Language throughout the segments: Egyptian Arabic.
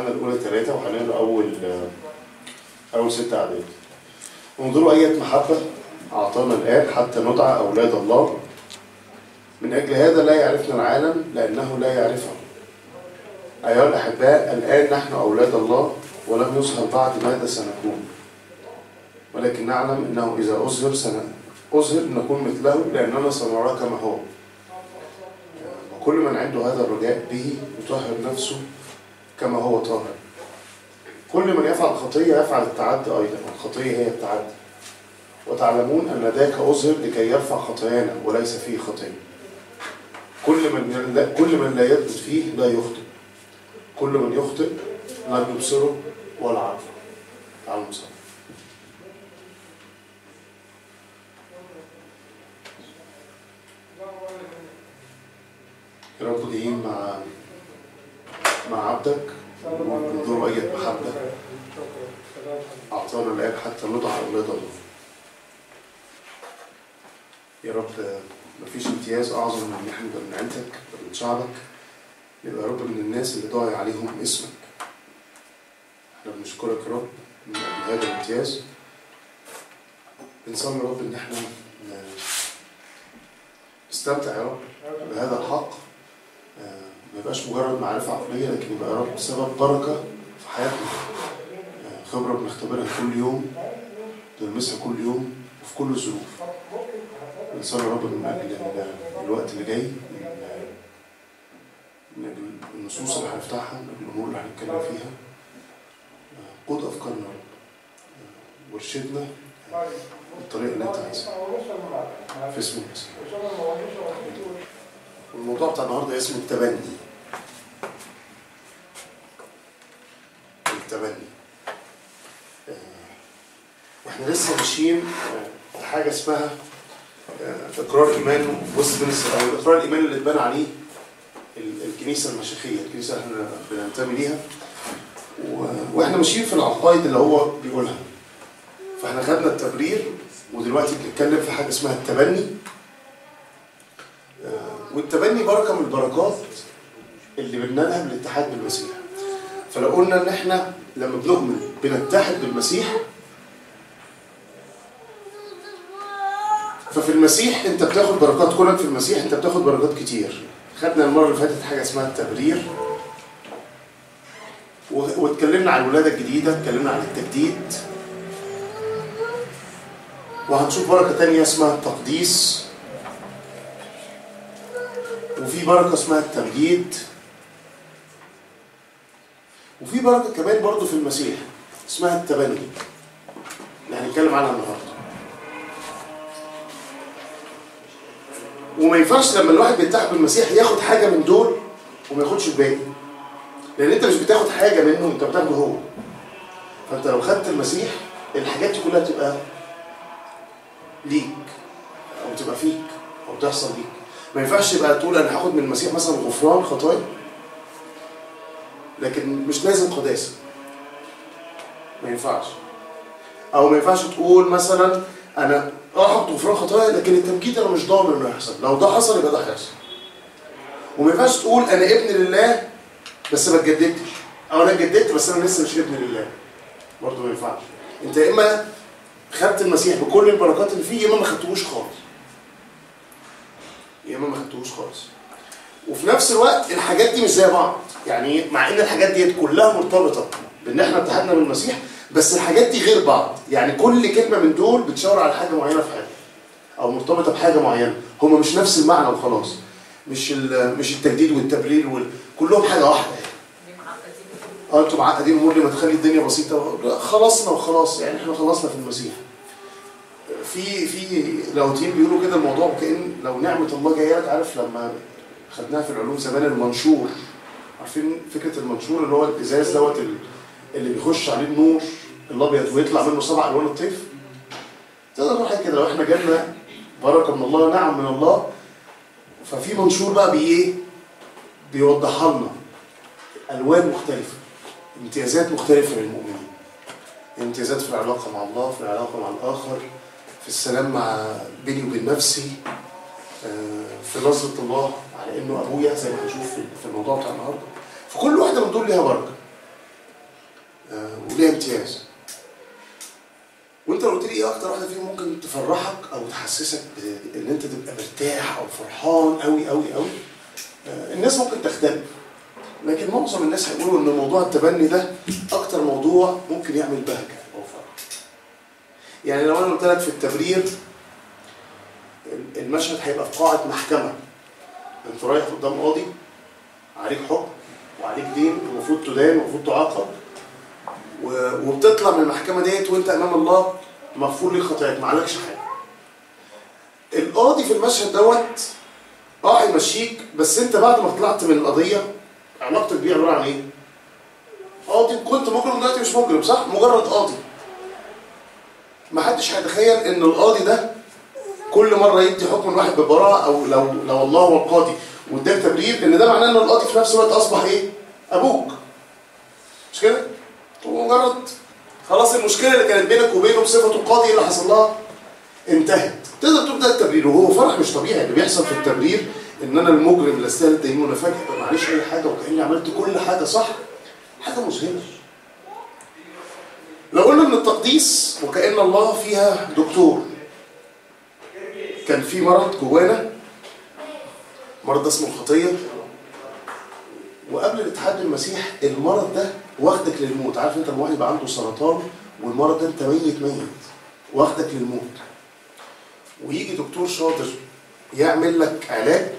يوحنا الأولى ثلاثة وهنقرا أول أول ست أعداد. انظروا أية محبة أعطانا الآب حتى ندعى أولاد الله من أجل هذا لا يعرفنا العالم لأنه لا يعرفه. أيها الأحباء الآن نحن أولاد الله ولم يظهر بعد ماذا سنكون. ولكن نعلم أنه إذا أظهر سن أظهر نكون مثله لأننا سنراه كما هو. وكل من عنده هذا الرجاء به يطهر نفسه كما هو طاهر كل من يفعل خطية يفعل التعدي أيضا الخطية هي التعدي وتعلمون أن ذاك أظهر لكي يرفع خطايانا وليس فيه خطية كل من لا كل من لا يثبت فيه لا يخطئ كل من يخطئ لا يبصره ولا عارفه تعالوا نصلي يا رب جايين مع مع عبدك وننظر أية محبة أعطانا الآب حتى ندعى أولاد الله يا رب مفيش امتياز أعظم من إن إحنا نبقى من عيلتك من شعبك نبقى يا رب من الناس اللي ضايع عليهم اسمك احنا بنشكرك يا رب من أجل هذا الامتياز بنصلي يا رب إن احنا نستمتع يا رب بهذا الحق ما يبقاش مجرد معرفة عقلية لكن يبقى يا رب سبب بركة في حياتنا خبرة بنختبرها كل يوم بنلمسها كل يوم وفي كل الظروف بنصلي يا رب من أجل الوقت اللي جاي من أجل النصوص اللي هنفتحها من أجل الأمور اللي هنتكلم فيها قود أفكارنا يا رب وارشدنا بالطريقة اللي أنت عايزها في اسم المسيح والموضوع بتاع النهارده اسمه التبني التبني واحنا لسه ماشيين في حاجه اسمها اقرار ايمان وسط او اقرار الايمان اللي اتبنى عليه الكنيسه المشيخيه الكنيسه اللي احنا بننتمي ليها واحنا ماشيين في العقائد اللي هو بيقولها فاحنا خدنا التبرير ودلوقتي بنتكلم في حاجه اسمها التبني والتبني بركه من البركات اللي بننالها بالاتحاد بالمسيح فلو قلنا ان احنا لما بنؤمن بنتحد بالمسيح ففي المسيح انت بتاخد بركات كونك في المسيح انت بتاخد بركات كتير خدنا المره اللي فاتت حاجه اسمها التبرير واتكلمنا عن الولاده الجديده اتكلمنا عن التجديد وهنشوف بركه تانية اسمها التقديس وفي بركة اسمها التمجيد وفي بركة كمان برضو في المسيح اسمها التبني اللي هنتكلم عنها النهارده وما ينفعش لما الواحد بيتحد بالمسيح ياخد حاجة من دول وما ياخدش الباقي لأن أنت مش بتاخد حاجة منه أنت بتاخده هو فأنت لو خدت المسيح الحاجات دي كلها تبقى ليك أو تبقى فيك أو تحصل ليك ما ينفعش يبقى تقول انا هاخد من المسيح مثلا غفران خطايا لكن مش لازم قداسه ما ينفعش او ما ينفعش تقول مثلا انا اه هاخد غفران خطايا لكن التمجيد انا مش ضامن انه يحصل لو ده حصل يبقى ده هيحصل وما ينفعش تقول انا ابن لله بس ما اتجددتش او انا اتجددت بس انا لسه مش ابن لله برضه ما ينفعش انت يا اما خدت المسيح بكل البركات اللي فيه يا اما ما خدتوش خالص يا اما ما خدتوش خالص وفي نفس الوقت الحاجات دي مش زي بعض يعني مع ان الحاجات دي كلها مرتبطه بان احنا اتحدنا بالمسيح بس الحاجات دي غير بعض يعني كل كلمه من دول بتشاور على حاجه معينه في حاجه او مرتبطه بحاجه معينه هما مش نفس المعنى وخلاص مش مش التجديد والتبرير وال... كلهم حاجه واحده اه انتوا معقدين امور لما تخلي الدنيا بسيطه خلصنا وخلاص يعني احنا خلصنا في المسيح في في لاهوتيين بيقولوا كده الموضوع كأن لو نعمة الله جاية لك عارف لما خدناها في العلوم زمان المنشور عارفين فكرة المنشور اللي هو الإزاز دوت اللي بيخش عليه النور الأبيض ويطلع منه سبع ألوان الطيف تقدر نقول حاجة كده لو احنا جالنا بركة من الله نعم من الله ففي منشور بقى بي ايه بيوضحها لنا ألوان مختلفة امتيازات مختلفة للمؤمنين امتيازات في العلاقة مع الله في العلاقة مع الآخر في السلام مع بيني وبين نفسي في نظرة الله على انه ابويا زي ما هنشوف في الموضوع بتاع النهارده فكل واحدة من دول ليها بركة آه، وليها امتياز وانت لو قلت لي ايه اكتر واحده فيهم ممكن تفرحك او تحسسك ب- ان انت تبقى مرتاح او فرحان قوي قوي قوي آه، الناس ممكن تختلف لكن معظم الناس هيقولوا ان موضوع التبني ده اكتر موضوع ممكن يعمل بهجه او فرح يعني لو انا قلت لك في التبرير المشهد هيبقى في قاعه محكمه انت رايح قدام قاضي عليك حكم وعليك دين المفروض تدان المفروض تعاقب و- وبتطلع من المحكمه ديت وانت امام الله مغفور لك خطاياك ما عليكش حاجه القاضي في المشهد دوت اه هيمشيك بس انت بعد ما طلعت من القضيه علاقتك بيه عباره عن ايه؟ قاضي كنت مجرم دلوقتي مش مجرم صح؟ مجرد قاضي ما حدش هيتخيل ان القاضي ده كل مره يدي حكم لواحد ببراءه او لو لو الله هو القاضي واداك تبرير ان ده معناه ان القاضي في نفس الوقت اصبح ايه؟ ابوك مش كده؟ هو مجرد خلاص المشكله اللي كانت بينك وبينه بصفته القاضي اللي حصل لها انتهت تقدر تقول ده التبرير وهو فرح مش طبيعي اللي بيحصل في التبرير ان انا المجرم اللي استاهل الدينونه فجاه ما معليش اي حاجه وكاني عملت كل حاجه صح حاجه مذهله لو قلنا ان التقديس وكان الله فيها دكتور كان في مرض جوانا مرض ده اسمه الخطيه وقبل الاتحاد بالمسيح المرض ده واخدك للموت عارف انت لما واحد يبقى عنده سرطان والمرض ده انت ميت ميت واخدك للموت ويجي دكتور شاطر يعمل لك علاج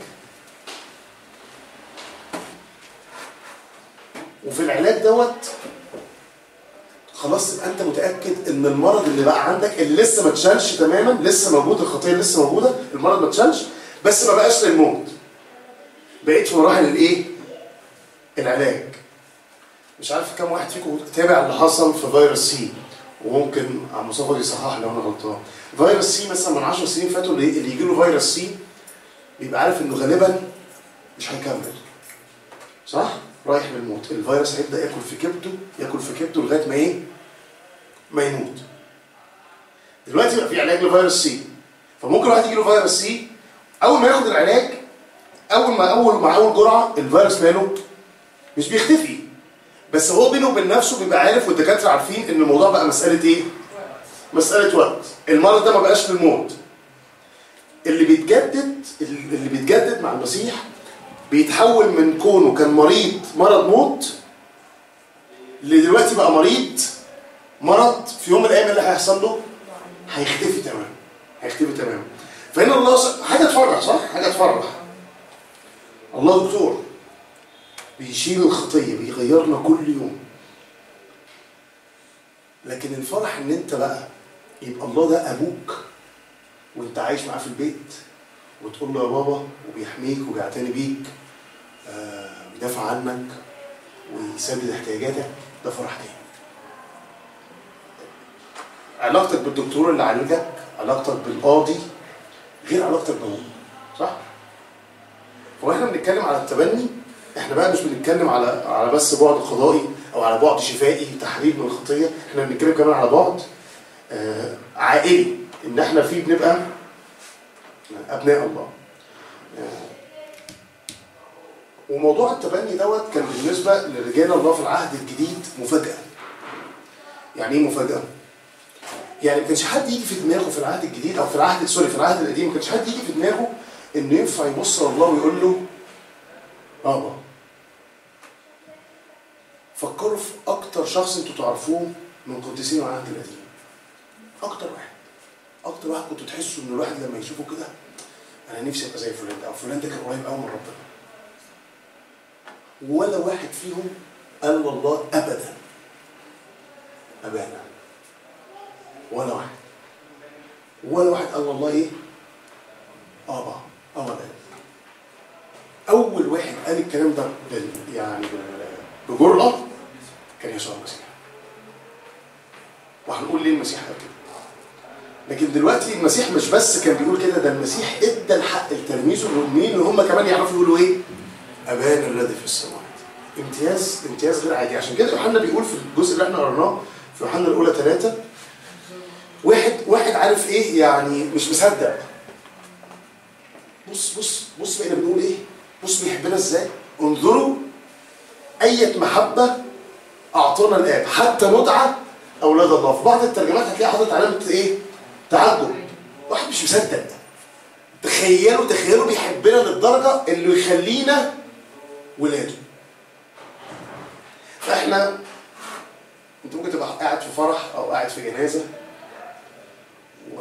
وفي العلاج دوت خلاص تبقى انت متاكد ان المرض اللي بقى عندك اللي لسه ما اتشالش تماما لسه موجود الخطيه لسه موجوده المرض ما اتشالش بس ما بقاش للموت بقيت في مراحل الايه العلاج مش عارف كم واحد فيكم تابع اللي حصل في فيروس سي وممكن عم مصطفى يصحح لو انا غلطان فيروس سي مثلا من 10 سنين فاتوا اللي اللي يجي له فيروس سي بيبقى عارف انه غالبا مش هيكمل صح؟ رايح للموت الفيروس هيبدا ياكل في كبده ياكل في كبده لغايه ما ايه؟ ما يموت دلوقتي بقى في علاج لفيروس سي فممكن واحد يجي له فيروس سي اول ما ياخد العلاج اول ما اول مع اول جرعه الفيروس ماله مش بيختفي بس هو بينه وبين نفسه بيبقى عارف والدكاتره عارفين ان الموضوع بقى مساله ايه؟ مساله وقت المرض ده ما بقاش للموت اللي بيتجدد اللي بيتجدد مع المسيح بيتحول من كونه كان مريض مرض موت لدلوقتي بقى مريض مرض في يوم من الايام اللي هيحصل له هيختفي تماما هيختفي تماما فهنا الله س... حاجه تفرح صح؟ حاجه تفرح الله دكتور بيشيل الخطيه بيغيرنا كل يوم لكن الفرح ان انت بقى يبقى الله ده ابوك وانت عايش معاه في البيت وتقول له يا بابا وبيحميك وبيعتني بيك آه بيدافع عنك ويسدد احتياجاتك ده فرح تاني علاقتك بالدكتور اللي عالجك علاقتك بالقاضي غير علاقتك بابوك صح؟ واحنا بنتكلم على التبني احنا بقى مش بنتكلم على على بس بعد قضائي او على بعد شفائي تحرير من الخطيه احنا بنتكلم كمان على بعد آه عائلي ان احنا فيه بنبقى ابناء الله آه وموضوع التبني دوت كان بالنسبه لرجال الله في العهد الجديد مفاجاه يعني ايه مفاجاه يعني ما كانش حد يجي في دماغه في العهد الجديد او في العهد سوري في العهد القديم ما كانش حد يجي في دماغه انه ينفع يبص لله ويقول له بابا فكروا في اكتر شخص انتوا تعرفوه من قديسين العهد القديم اكتر واحد اكتر واحد كنتوا تحسوا ان الواحد لما يشوفه كده انا نفسي ابقى زي فلان ده او فلان ده كان قريب قوي من ربنا ولا واحد فيهم قال والله ابدا ابانا ولا واحد ولا واحد قال والله ايه ابا ابدا اول واحد قال الكلام ده بال يعني بال- بجرأة كان يسوع المسيح وهنقول ليه المسيح قال كده لكن دلوقتي المسيح مش بس كان بيقول كده ده المسيح ادى الحق لتلاميذه المؤمنين ان هم كمان يعرفوا يقولوا ايه ابانا الذي في السماوات امتياز امتياز غير عادي عشان كده يوحنا بيقول في الجزء اللي احنا قريناه في يوحنا الاولى ثلاثة واحد واحد عارف ايه يعني مش مصدق بص بص بص بقينا بنقول ايه بص بيحبنا ازاي انظروا أية محبة أعطانا واعطانا الاب حتى ندعى اولاد الله في بعض الترجمات هتلاقي حاطط علامه ايه تعجب واحد مش مصدق تخيلوا تخيلوا بيحبنا للدرجه اللي يخلينا ولاده فاحنا انت ممكن تبقى قاعد في فرح او قاعد في جنازه و...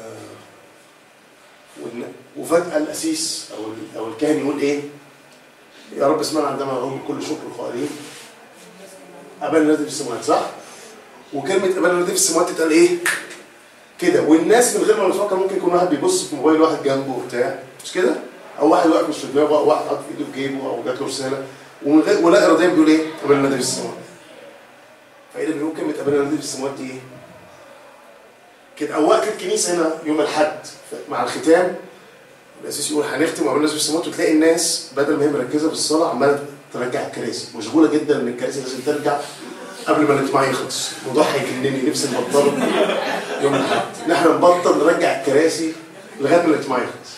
والن- وفجاه القسيس او ال- او الكاهن يقول ايه يا رب اسمعنا عندما نقول كل شكر قائلين ابانا الذي في السماوات صح وكلمه ابانا الذي في السماوات تتقال ايه كده والناس من غير ما نفكر ممكن يكون واحد بيبص في موبايل واحد جنبه وبتاع مش كده او واحد واقف مش في دماغه او واحد حاطط في ايده في جيبه او جات له رساله ومن غير ولا اراديا بيقول ايه ابانا الذي في السماوات فايه اللي بيقول كلمه ابانا الذي في السماوات دي ايه كده او وقت الكنيسه هنا يوم الاحد مع الختام الاساس يقول هنختم وابانا الذي في السماوات وتلاقي الناس بدل ما هي مركزه في الصلاه عماله ترجع الكراسي مشغوله جدا ان الكراسي لازم ترجع قبل ما الاجتماع يخلص الموضوع هيجنني نفسي نبطله يوم الاحد ان احنا نبطل نرجع الكراسي لغايه ما الاجتماع يخلص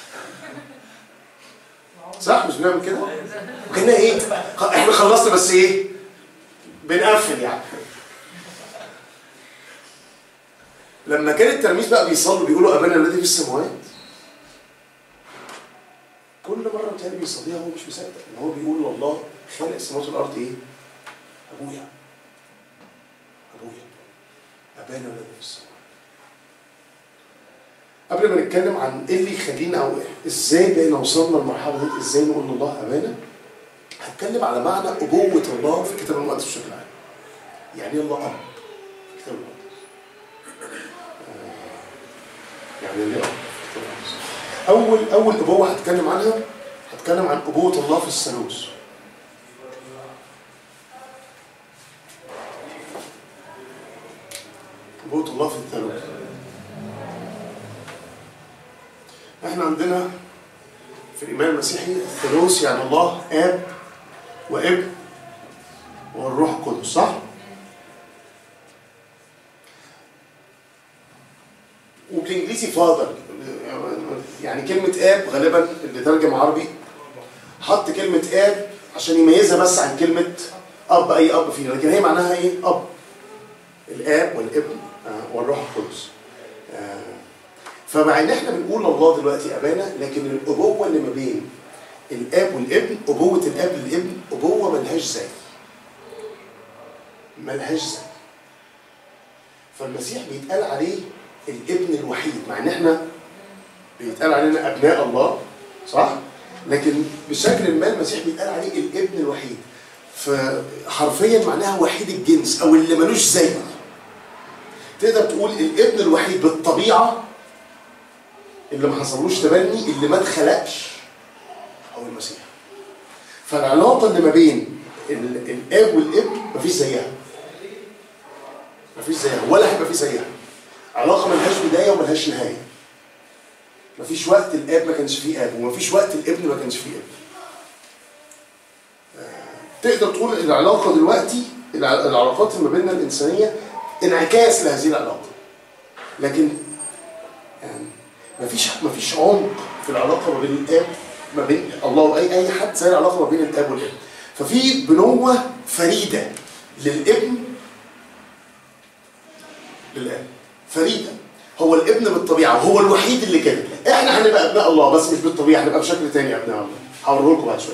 صح مش بنعمل كده وكنا ايه خ- احنا خلصنا بس ايه بنقفل يعني لما كان التلاميذ بقى بيصلوا بيقولوا ابانا الذي في السماوات كل مره بتهيألي بيصليها هو مش مصدق ان هو بيقول والله خالق السماوات والارض ايه؟ ابويا ابويا ابانا الذي في السماوات قبل ما نتكلم عن ايه اللي يخلينا او ازاي بقينا وصلنا للمرحله دي ازاي نقول الله ابانا هتكلم على معنى ابوه الله في الكتاب المقدس بشكل عام يعني ايه الله اب في الكتاب المقدس آه، يعني ايه اب في الكتاب المقدس اول اول ابوه هتكلم عنها هتكلم عن ابوه الله في الثالوث ابوه الله في الثالوث احنا عندنا في الايمان المسيحي الثالوث يعني الله اب وابن والروح القدس صح؟ وبالانجليزي فاذر يعني كلمة اب غالبا اللي ترجم عربي حط كلمة اب عشان يميزها بس عن كلمة اب اي اب فينا لكن هي معناها ايه؟ اب الاب والابن آه، والروح القدس آه، فمع ان احنا بنقول الله دلوقتي ابانا لكن الابوه اللي ما بين الاب والابن ابوه الاب للابن ابوه ملهاش زي ملهاش زي فالمسيح بيتقال عليه الابن الوحيد مع ان احنا بيتقال علينا ابناء الله صح لكن بشكل ما المسيح بيتقال عليه الابن الوحيد فحرفيا معناها وحيد الجنس او اللي ملوش زي تقدر تقول الابن الوحيد بالطبيعه اللي ما حصلوش تبني اللي ما اتخلقش هو المسيح فالعلاقه اللي ما بين ال- الاب والابن مفيش زيها مفيش زيها ولا هيبقى في زيها علاقه ملهاش بدايه وملهاش نهايه مفيش وقت الاب ما كانش فيه اب ومفيش وقت الابن ما كانش فيه ابن آه، تقدر تقول العلاقه دلوقتي الع- العلاقات اللي ما بيننا الانسانيه انعكاس لهذه العلاقه لكن يعني مفيش مفيش عمق في العلاقه ما بين الاب ما بين الله واي اي حد زي العلاقه ما بين الاب والابن ففي بنوه فريده للابن للاب فريده هو الابن بالطبيعه وهو الوحيد اللي كده احنا هنبقى ابناء الله بس مش بالطبيعه هنبقى بشكل تاني ابناء الله هوريه لكم بعد شويه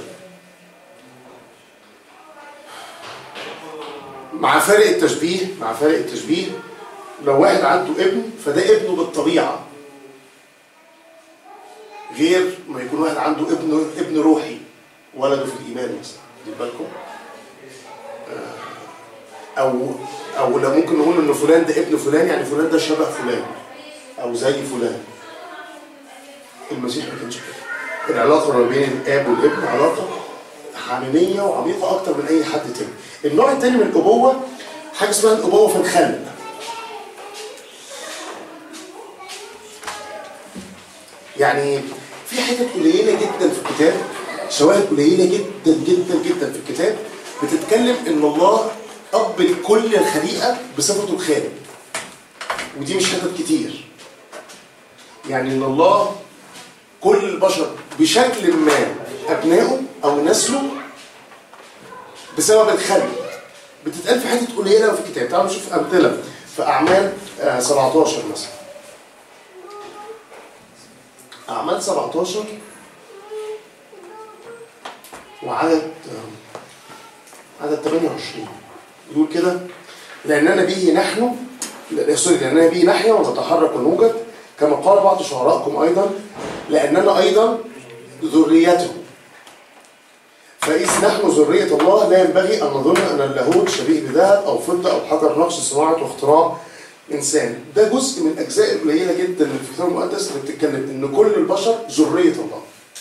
مع فارق التشبيه مع فارق التشبيه لو واحد عنده ابن فده ابنه بالطبيعه غير ما يكون واحد عنده ابن ابن روحي ولده في الايمان مثلا خدوا بالكم آه، او او لو ممكن نقول ان فلان ده ابن فلان يعني فلان ده شبه فلان او زي فلان المسيح ما كانش كده العلاقه ما بين الاب والابن علاقه حميميه وعميقه اكتر من اي حد تاني النوع التاني من الابوه حاجه اسمها الابوه في الخلق يعني في حتت قليله جدا في الكتاب شواهد قليله جدا جدا جدا في الكتاب بتتكلم ان الله اب لكل الخليقه بصفته الخالق ودي مش حتت كتير يعني ان الله كل البشر بشكل ما ابنائه او نسله بسبب الخلق بتتقال في حتت قليله أوي في الكتاب تعالوا نشوف امثله في اعمال آه، 17 مثلا اعمال 17 وعدد آه، عدد 28 يقول كده لاننا به نحن لا، سوري لاننا به نحيا ونتحرك ونوجد كما قال بعض شعرائكم ايضا لاننا ايضا ذريته فإذ نحن ذرية الله لا ينبغي أن نظن أن اللاهوت شبيه بذهب أو فضة أو حجر نقش صناعة واختراع إنسان ده جزء من الأجزاء القليلة جدا من الكتاب المقدس اللي بتتكلم إن كل البشر ذرية الله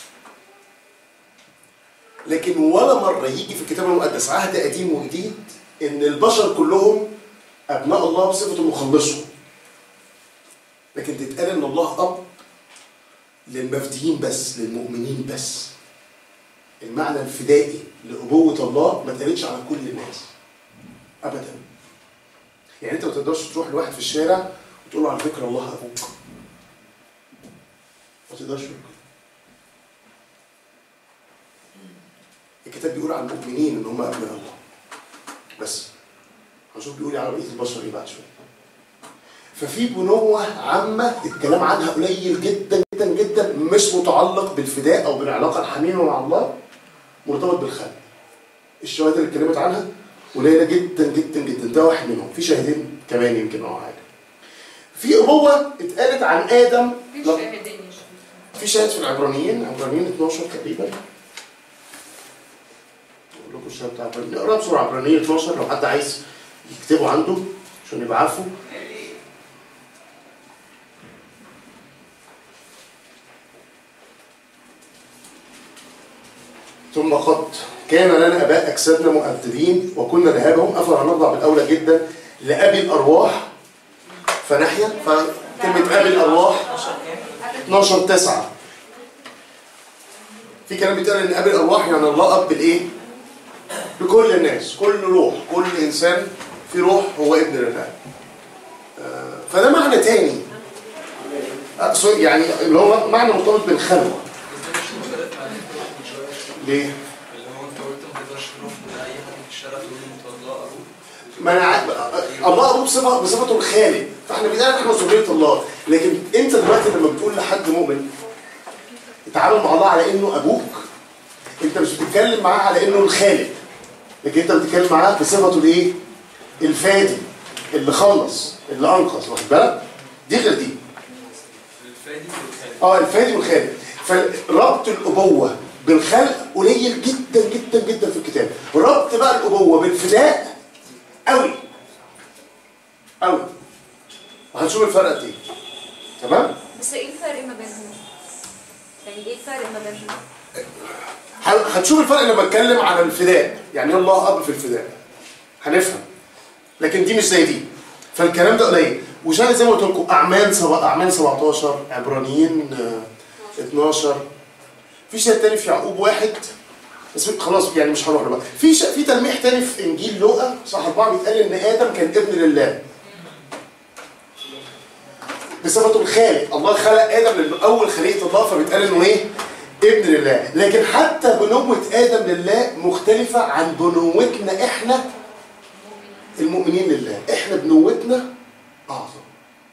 لكن ولا مرة يجي في الكتاب المقدس عهد قديم وجديد إن البشر كلهم أبناء الله بصفة مخلصهم لكن تتقال إن الله أب للمفديين بس للمؤمنين بس المعنى الفدائي لأبوة الله ما اتقالتش على كل الناس أبدا يعني أنت ما تقدرش تروح لواحد في الشارع وتقول له على فكرة الله أبوك ما تقدرش تقول كده الكتاب بيقول عن المؤمنين إن هم أبناء الله بس هنشوف بيقول على بقية البشر إيه بعد شوية ففي بنوة عامة الكلام عنها قليل جدا جدا جدا مش متعلق بالفداء أو بالعلاقة الحميمة مع الله مرتبط بالخلق الشواهد اللي اتكلمت عنها قليله جدا جدا جدا ده واحد منهم في شاهدين كمان يمكن او حاجه في ابوه اتقالت عن ادم في لا، شاهدين يا شيخ. في شاهد في العبرانيين عبرانيين 12 تقريبا اقول لكم الشاهد بتاع عبرانيين نقرا بسرعه عبرانيين 12 لو حد عايز يكتبه عنده عشان يبقى عارفه ثم قد كان لنا اباء اجسادنا مؤدبين وكنا نهابهم افلا نرضى بالاولى جدا لابي الارواح فنحيا فكلمه ابي الارواح 12 9 في كلام بيتقال ان ابي الارواح يعني الله اب بالايه؟ لكل الناس كل روح كل انسان في روح هو ابن لله آه، فده معنى تاني آه، سوري، يعني اللي هو معنى مرتبط بالخلوه ليه؟ اللي هو انت قلت ما تقدرش تروح لاي حد في الشارع تقول له انت الله ابوك ما انا ع- الله ابوه بصفه بصفته الخالق فاحنا بنقول احنا ذريه الله لكن انت دلوقتي لما بتقول لحد مؤمن اتعامل مع الله على انه ابوك انت مش بتتكلم معاه على انه الخالق لكن انت بتتكلم معاه بصفته الايه؟ الفادي اللي خلص اللي انقذ واخد بالك؟ دي غير دي الفادي والخالق اه الفادي والخالق فربط الابوه بالخلق قليل جدا جدا جدا في الكتاب ربط بقى الابوه بالفداء قوي قوي وهنشوف الفرق قد ايه تمام بس ايه الفرق ما بينهم؟ يعني ايه الفرق ما بينهم؟ ه- هتشوف الفرق لما اتكلم عن الفداء يعني إيه الله اب في الفداء هنفهم لكن دي مش زي دي فالكلام ده قليل وشاهد زي ما قلت لكم اعمال سبع اعمال 17 عبرانيين آه، 12 في شاهد تاني في يعقوب واحد بس خلاص يعني مش هروح له بقى في ش... في تلميح تاني في انجيل لوقا صح اربعه بيتقال ان ادم كان ابن لله بصفته الخالق الله خلق ادم لانه اول خليقه الله فبيتقال انه ايه ابن لله لكن حتى بنوة ادم لله مختلفه عن بنوتنا احنا المؤمنين لله احنا بنوتنا اعظم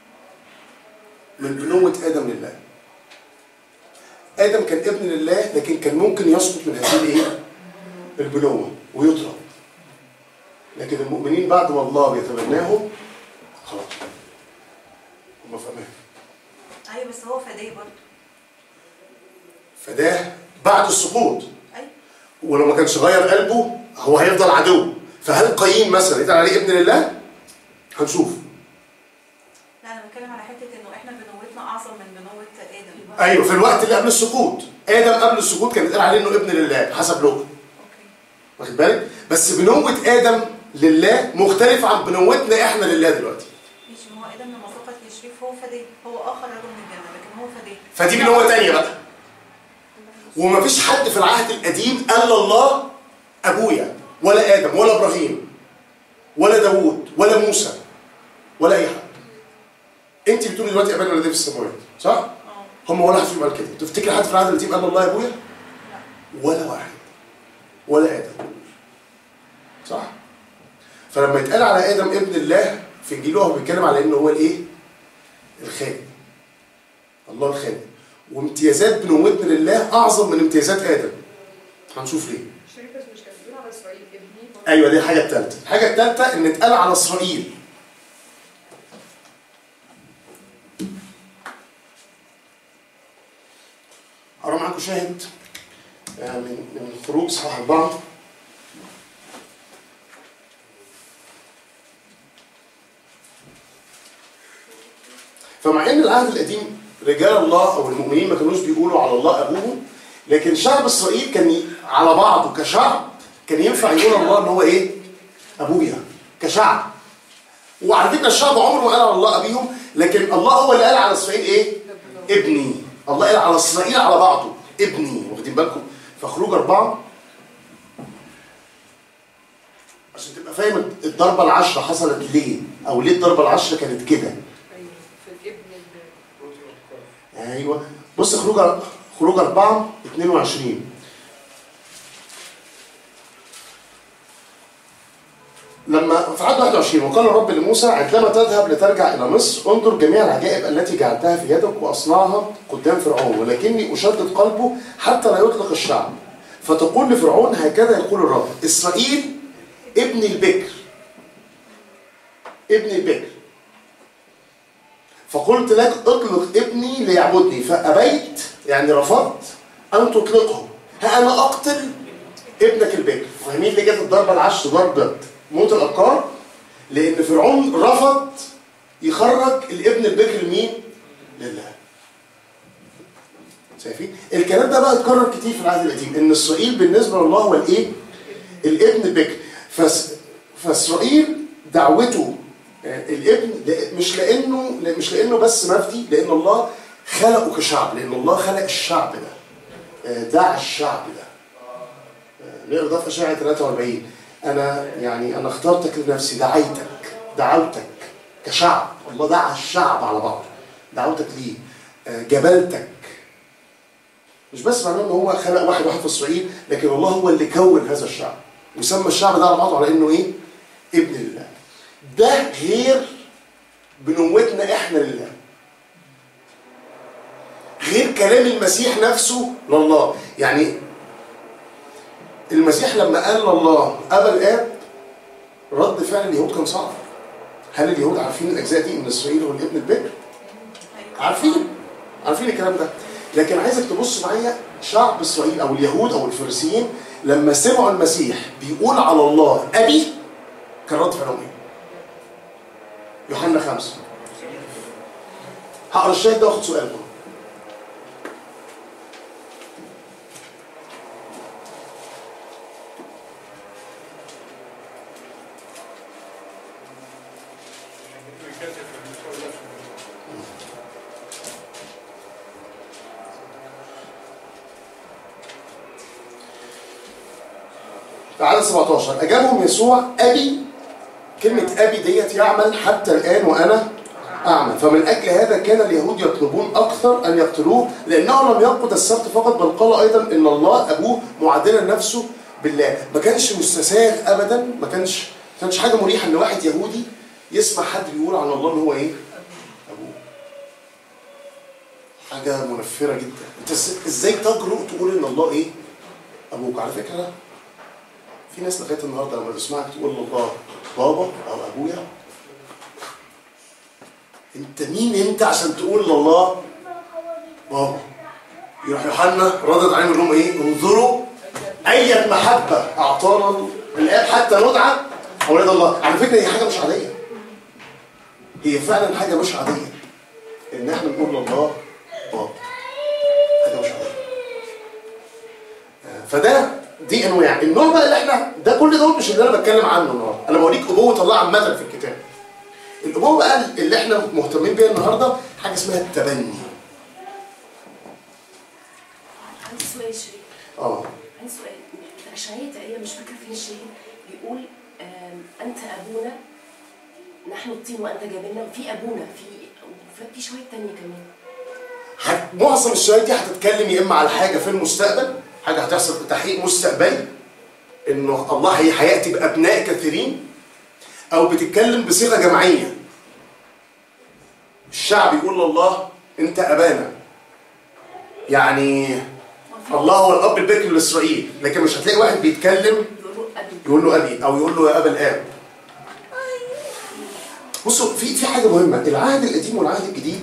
من بنوة ادم لله ادم كان ابن لله لكن كان ممكن يسقط من هذه الايه البنوه ويطرد لكن المؤمنين بعد ما الله بيتبناهم خلاص هم في امان ايوه بس هو فداه برضه فده بعد السقوط ايوه ولو ما كانش غير قلبه هو هيفضل عدو فهل قايين مثلا يتقال عليه ابن لله؟ هنشوف لا انا بتكلم على حته انه احنا بنوتنا اعظم من بنوه ادم ايوه في الوقت اللي قبل السقوط ادم قبل السقوط كان يتقال عليه انه ابن لله حسب لغه اوكي واخد بالك؟ بس بنوة ادم لله مختلفة عن بنوتنا احنا لله دلوقتي ماشي ما هو ادم لما فقد التشريف هو فداه هو اخر رجل من الجنه لكن هو فداه فدي بنوة تانية بقى ومفيش حد في العهد القديم قال الله ابويا ولا ادم ولا ابراهيم ولا داوود ولا موسى ولا اي حد انت بتقولي دلوقتي ابانا الذي في السماوات صح اه هم ولا حد فيهم قال كده تفتكر حد في العهد القديم قال الله يا ابويا ولا واحد ولا ادم صح فلما يتقال على ادم ابن الله في انجيل هو بيتكلم على انه هو الايه الخالق الله الخالق وامتيازات بنوتنا لله اعظم من امتيازات ادم هنشوف ليه شريف بس مش كان بيقول على اسرائيل ابني ايوه دي الحاجه الثالثه الحاجه الثالثه ان اتقال على اسرائيل هقرا معاكم شاهد آه، من من خروج صحاح اربعه فمع ان العهد القديم رجال الله او المؤمنين ما كانوش بيقولوا على الله ابوهم لكن شعب اسرائيل كان ي- على بعضه كشعب كان ينفع يقول الله ان هو ايه؟ ابويا كشعب وعلى فكره الشعب عمره ما قال على الله ابيهم لكن الله هو اللي قال على اسرائيل ايه؟ ابني الله قال على اسرائيل على بعضه ابني واخدين بالكم؟ فخروج اربعه عشان تبقى فاهم الضربه العشره حصلت ليه؟ او ليه الضربه العشره كانت كده؟ ايوه في الابن اللي ايوه بص خروج خروج 4 22 لما في عدد 21 وقال الرب لموسى عندما تذهب لترجع الى مصر انظر جميع العجائب التي جعلتها في يدك واصنعها قدام فرعون ولكني اشدد قلبه حتى لا يطلق الشعب فتقول لفرعون هكذا يقول الرب اسرائيل ابن البكر ابن البكر فقلت لك اطلق ابني ليعبدني فابيت يعني رفضت ان تطلقه ها انا اقتل ابنك البكر فاهمين ليه جت الضربه العشر ضربه موت الابكار لان فرعون رفض يخرج الابن البكر لمين لله شايفين الكلام ده بقى اتكرر كتير في العهد القديم ان اسرائيل بالنسبه لله هو الايه الابن البكر فس... فاسرائيل دعوته آه، الابن لا- مش لانه لا- مش لانه بس مفدي لان الله خلقه كشعب لان الله خلق الشعب ده آه، دعا الشعب ده آه، نقرا ده في اشعياء 43 انا يعني انا اخترتك لنفسي دعيتك دعوتك كشعب الله دعا الشعب على بعض دعوتك ليه آه، جبلتك مش بس معناه ان هو خلق واحد واحد في اسرائيل لكن الله هو اللي كون هذا الشعب وسمى الشعب ده على بعضه على انه ايه ابن الله ده غير بنوتنا احنا لله غير كلام المسيح نفسه لله يعني المسيح لما قال لله ابا الاب رد فعل اليهود كان صعب هل اليهود عارفين الاجزاء دي ان اسرائيل هو الابن البكر عارفين عارفين الكلام ده لكن عايزك تبص معايا شعب اسرائيل او اليهود او الفريسيين لما سمعوا المسيح بيقول على الله ابي كان رد فعلهم ايه؟ يوحنا خمسة هقرا الشاهد ده واخد سؤالكم في عدد 17 اجابهم يسوع ابي كلمه ابي ديت يعمل حتى الان وانا اعمل فمن اجل هذا كان اليهود يطلبون اكثر ان يقتلوه لانه لم ينقض السبت فقط بل قال ايضا ان الله ابوه معادلا نفسه بالله ما كانش مستساغ ابدا ما كانش ما كانش حاجه مريحه ان واحد يهودي يسمع حد بيقول عن الله ان هو ايه ابوه حاجه منفره جدا انت إز- ازاي تجرؤ تقول ان الله ايه ابوك على فكره في ناس لغايه النهارده لما تسمعك تقول لله بابا او ابويا انت مين انت عشان تقول لله بابا يروح يوحنا ردد عليهم يقول لهم ايه انظروا اية محبة اعطانا الاب حتى ندعى اولاد الله على فكرة هي حاجة مش عادية هي فعلا حاجة مش عادية ان احنا نقول لله بابا حاجة مش عادية فده دي انواع النوع بقى اللي احنا ده كل دول مش اللي انا بتكلم عنه النهارده انا بوريك ابوه الله عامه في الكتاب الابوه بقى اللي احنا مهتمين بيها النهارده حاجه اسمها التبني عندي سؤال شريك اه عندي سؤال في أشعية تقريبا مش فاكر فين الشيء بيقول آم، أنت أبونا نحن الطين وأنت جبلنا وفي أبونا في في شوية تانية كمان هت- معظم الشهادات دي هتتكلم يا اما على حاجه في المستقبل حاجه هتحصل في تحقيق مستقبلي انه الله هي هياتي بابناء كثيرين او بتتكلم بصيغه جماعيه الشعب يقول لله انت ابانا يعني الله هو الاب البكر لاسرائيل لكن مش هتلاقي واحد بيتكلم يقولوا أبي يقول له ابي او يقول له يا ابا الاب بصوا في في حاجه مهمه العهد القديم والعهد الجديد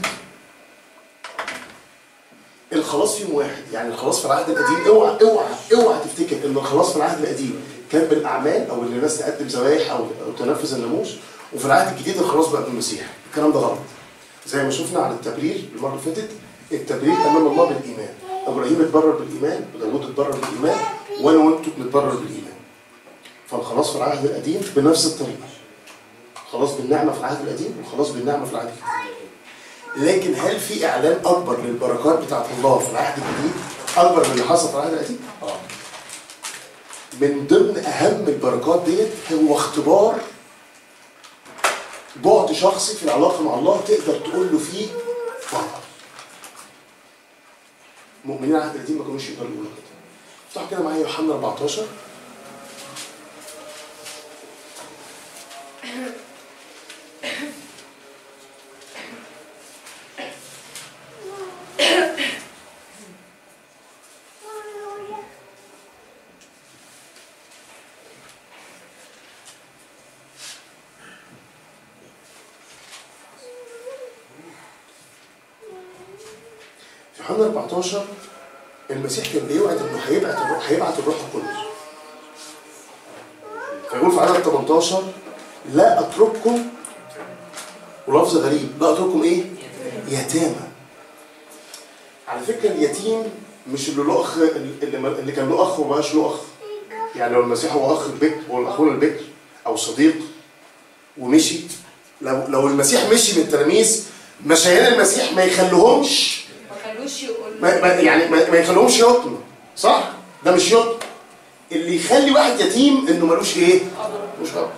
الخلاص فيهم واحد يعني الخلاص في العهد القديم اوعى اوعى اوعى تفتكر ان الخلاص في العهد القديم كان بالاعمال او ان الناس تقدم ذبايح او او تنفذ الناموس وفي العهد الجديد الخلاص بقى بالمسيح الكلام ده غلط زي ما شفنا على التبرير المره اللي فاتت التبرير امام الله بالايمان ابراهيم اتبرر بالايمان وداوود اتبرر بالايمان وانا وانتم بنتبرر بالايمان فالخلاص في العهد القديم بنفس الطريقه خلاص بالنعمه في العهد القديم وخلاص بالنعمه في العهد الجديد لكن هل في اعلان اكبر للبركات بتاعت الله في العهد الجديد اكبر من اللي حصل في العهد القديم اه من ضمن اهم البركات ديت هو اختبار بعد شخصي في العلاقه مع الله تقدر تقول له فيه فقط مؤمنين العهد القديم ما كانوش يقدروا يقولوا كده افتحوا كده معايا يوحنا 14 في يوحنا 14 المسيح كان بيوعد انه هيبعت الروح هيبعت الروح القدس فيقول في عدد 18 لا اترككم ولفظ غريب لا اترككم ايه؟ يتامى على فكره اليتيم مش اللي له اخ اللي, اللي كان له اخ وما بقاش له اخ يعني لو المسيح هو اخ البكر هو اخونا البكر او صديق ومشي لو لو المسيح مشي من التلاميذ مشايين المسيح ما يخلوهمش ما خلوش يقول ما ما يعني ما, ما يخلوهمش يطن صح؟ ده مش يطن اللي يخلي واحد يتيم انه ملوش ايه؟ مش غلط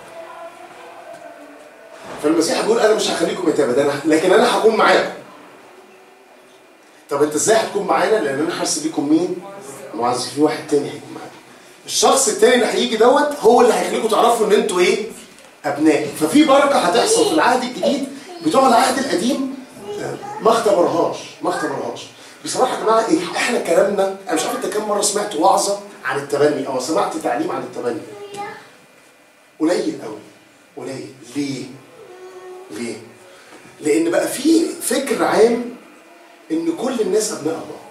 فالمسيح بيقول انا مش هخليكم يتامى ده انا لكن انا هكون معاكم طب انت ازاي هتكون معانا؟ لان انا حاسس بيكم مين؟ معزز في واحد تاني هيكون معانا الشخص التاني اللي هيجي دوت هو اللي هيخليكم تعرفوا ان انتوا ايه؟ ابناء ففي بركه هتحصل في العهد الجديد بتوع العهد القديم آه، ما اختبرهاش ما اختبرهاش بصراحه يا جماعه إيه احنا كلامنا انا مش عارف انت كام مره سمعت وعظه عن التبني او سمعت تعليم عن التبني قليل قوي قليل ليه ليه لان بقى في فكر عام ان كل الناس ابناء الله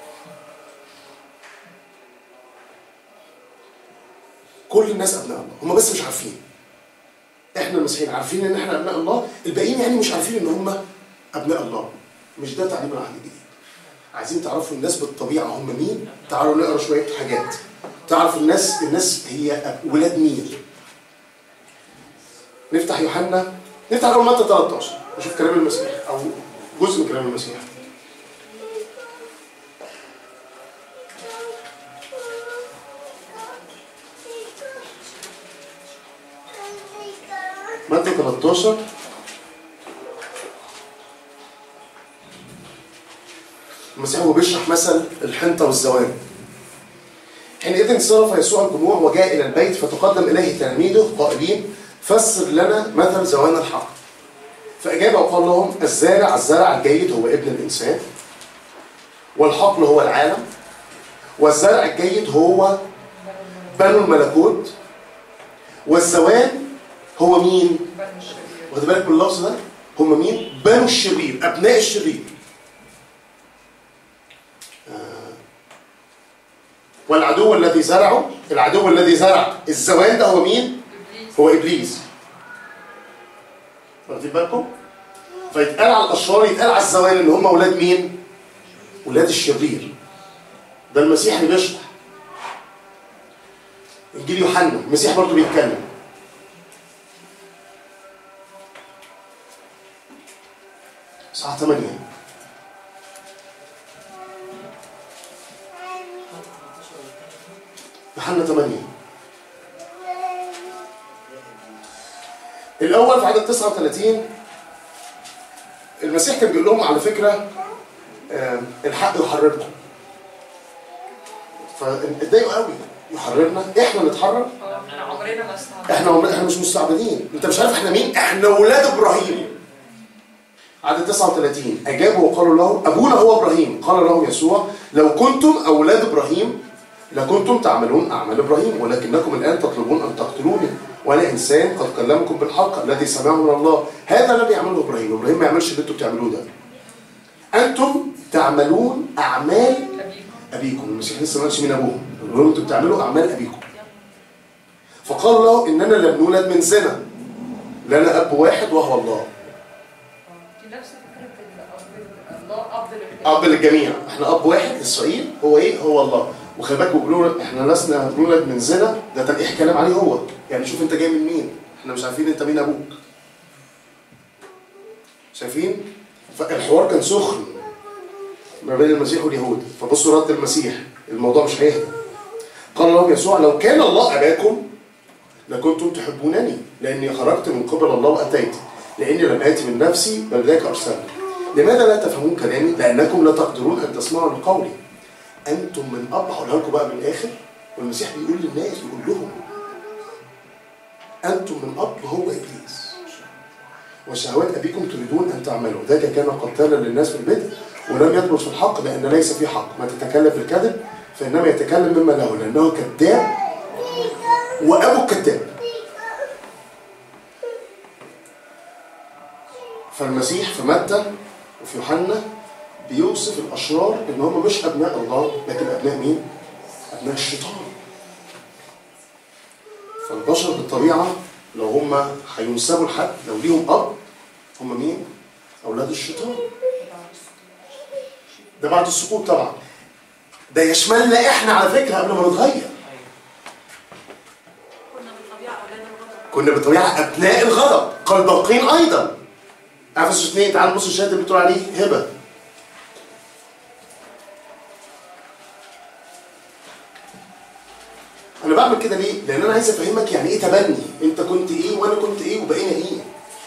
كل الناس ابناء الله هم بس مش عارفين احنا المسيحيين عارفين ان احنا ابناء الله الباقيين يعني مش عارفين ان هم ابناء الله مش ده تعليم العهد الجديد عايزين تعرفوا الناس بالطبيعه هم مين تعالوا نقرا شويه حاجات تعرف الناس الناس هي أب- ولاد مين نفتح يوحنا نفتح اول متى 13 نشوف كلام المسيح او جزء من كلام المسيح متى 13 المسيح هو بيشرح مثل الحنطة والزوان حينئذ انصرف يسوع الجموع وجاء إلى البيت فتقدم إليه تلاميذه قائلين فسر لنا مثل زوان الحق فأجاب وقال لهم الزارع الزرع الجيد هو ابن الإنسان والحقل هو العالم والزرع الجيد هو بنو الملكوت والزوان هو مين؟ بنو الشرير واخد بالك من اللفظ ده؟ هم مين؟ بنو الشرير أبناء الشرير آه. والعدو الذي زرعه العدو الذي زرع الزوان ده هو مين؟ ابليس هو ابليس واخدين بالكم فيتقال على الاشرار يتقال على الزوال ان هم اولاد مين اولاد الشرير ده المسيح اللي بيشرح انجيل يوحنا المسيح برضه بيتكلم صح 8 يوحنا 8 الاول في عدد 39 المسيح كان بيقول لهم على فكره آه، الحق يحرركم فاتضايقوا قوي يحررنا احنا نتحرر اه احنا عمرنا ما استعملنا احنا عمر- احنا مش مستعبدين انت مش عارف احنا مين احنا ولاد ابراهيم عدد 39 اجابوا وقالوا له ابونا هو ابراهيم قال لهم يسوع لو كنتم اولاد ابراهيم لكنتم تعملون اعمال ابراهيم ولكنكم الان تطلبون ان تقتلوني وانا انسان قد كلمكم بالحق الذي سمعه من الله هذا لم يعمله ابراهيم ابراهيم ما يعملش اللي انتم بتعملوه ده انتم تعملون اعمال أبيكم ابيكم المسيح لسه ما قالش مين ابوهم بيقول لهم انتوا بتعملوا اعمال ابيكم فقال له اننا لم نولد من زنا لنا اب واحد وهو الله دي نفس فكرة الأب الله أب للجميع اب للجميع احنا اب واحد اسرائيل هو ايه هو الله وخلي بالك بيقولوا احنا لسنا نولد من زنا ده تلقيح كلام عليه هو يعني شوف انت جاي من مين احنا مش عارفين انت مين ابوك شايفين فالحوار كان سخن ما بين المسيح واليهود فبصوا رد المسيح الموضوع مش هيهدى قال لهم يسوع لو كان الله اباكم لكنتم تحبونني لاني خرجت من قبل الله واتيت لاني لم اتي من نفسي بل ذاك ارسلني لماذا لا تفهمون كلامي لانكم لا تقدرون ان تسمعوا لقولي انتم من اب هقولها لكم بقى من الاخر والمسيح بيقول للناس بيقول لهم انتم من اب هو ابليس وشهوات ابيكم تريدون ان تعملوا ذاك كان قتالا للناس في البدء ولم يثبت في الحق لان ليس في حق ما تتكلم في الكذب فانما يتكلم مما له لانه كذاب وابو الكذاب فالمسيح في متى وفي يوحنا بيوصف الاشرار ان هم مش ابناء الله لكن ابناء مين؟ ابناء الشيطان فالبشر بالطبيعه لو هم هينسبوا لحد لو ليهم اب هم مين؟ اولاد الشيطان ده بعد السقوط طبعا ده يشملنا احنا على فكره قبل ما نتغير كنا بالطبيعه اولاد الغضب كنا بالطبيعه ابناء الغضب قلبقين ايضا افسس 2 تعال بص الشهاده اللي بتقول عليه هبه انا بعمل كده ليه؟ لان انا عايز افهمك يعني ايه تبني انت كنت ايه وانا كنت ايه وبقينا ايه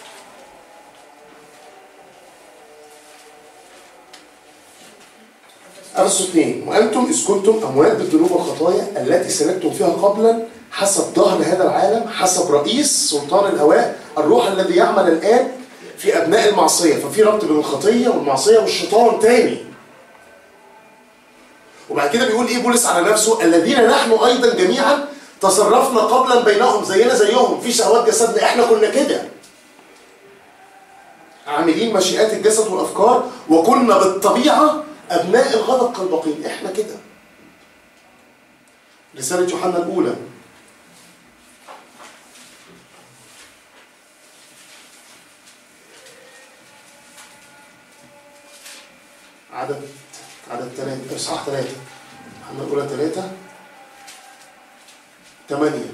أفسس 2 وأنتم إذ كنتم أموات بالذنوب والخطايا التي سلكتم فيها قبلا حسب ظهر هذا العالم حسب رئيس سلطان الهواء الروح الذي يعمل الآن في أبناء المعصية ففي ربط بين الخطية والمعصية والشيطان تاني وبعد كده بيقول إيه بولس على نفسه الذين نحن أيضا جميعا تصرفنا قبلا بينهم زينا زيهم في شهوات جسدنا احنا كنا كده عاملين مشيئات الجسد والافكار وكنا بالطبيعه ابناء الغضب كالبقين احنا كده رساله يوحنا الاولى عدد عدد ثلاثة إصحاح ثلاثة يوحنا الأولى ثلاثة ثمانية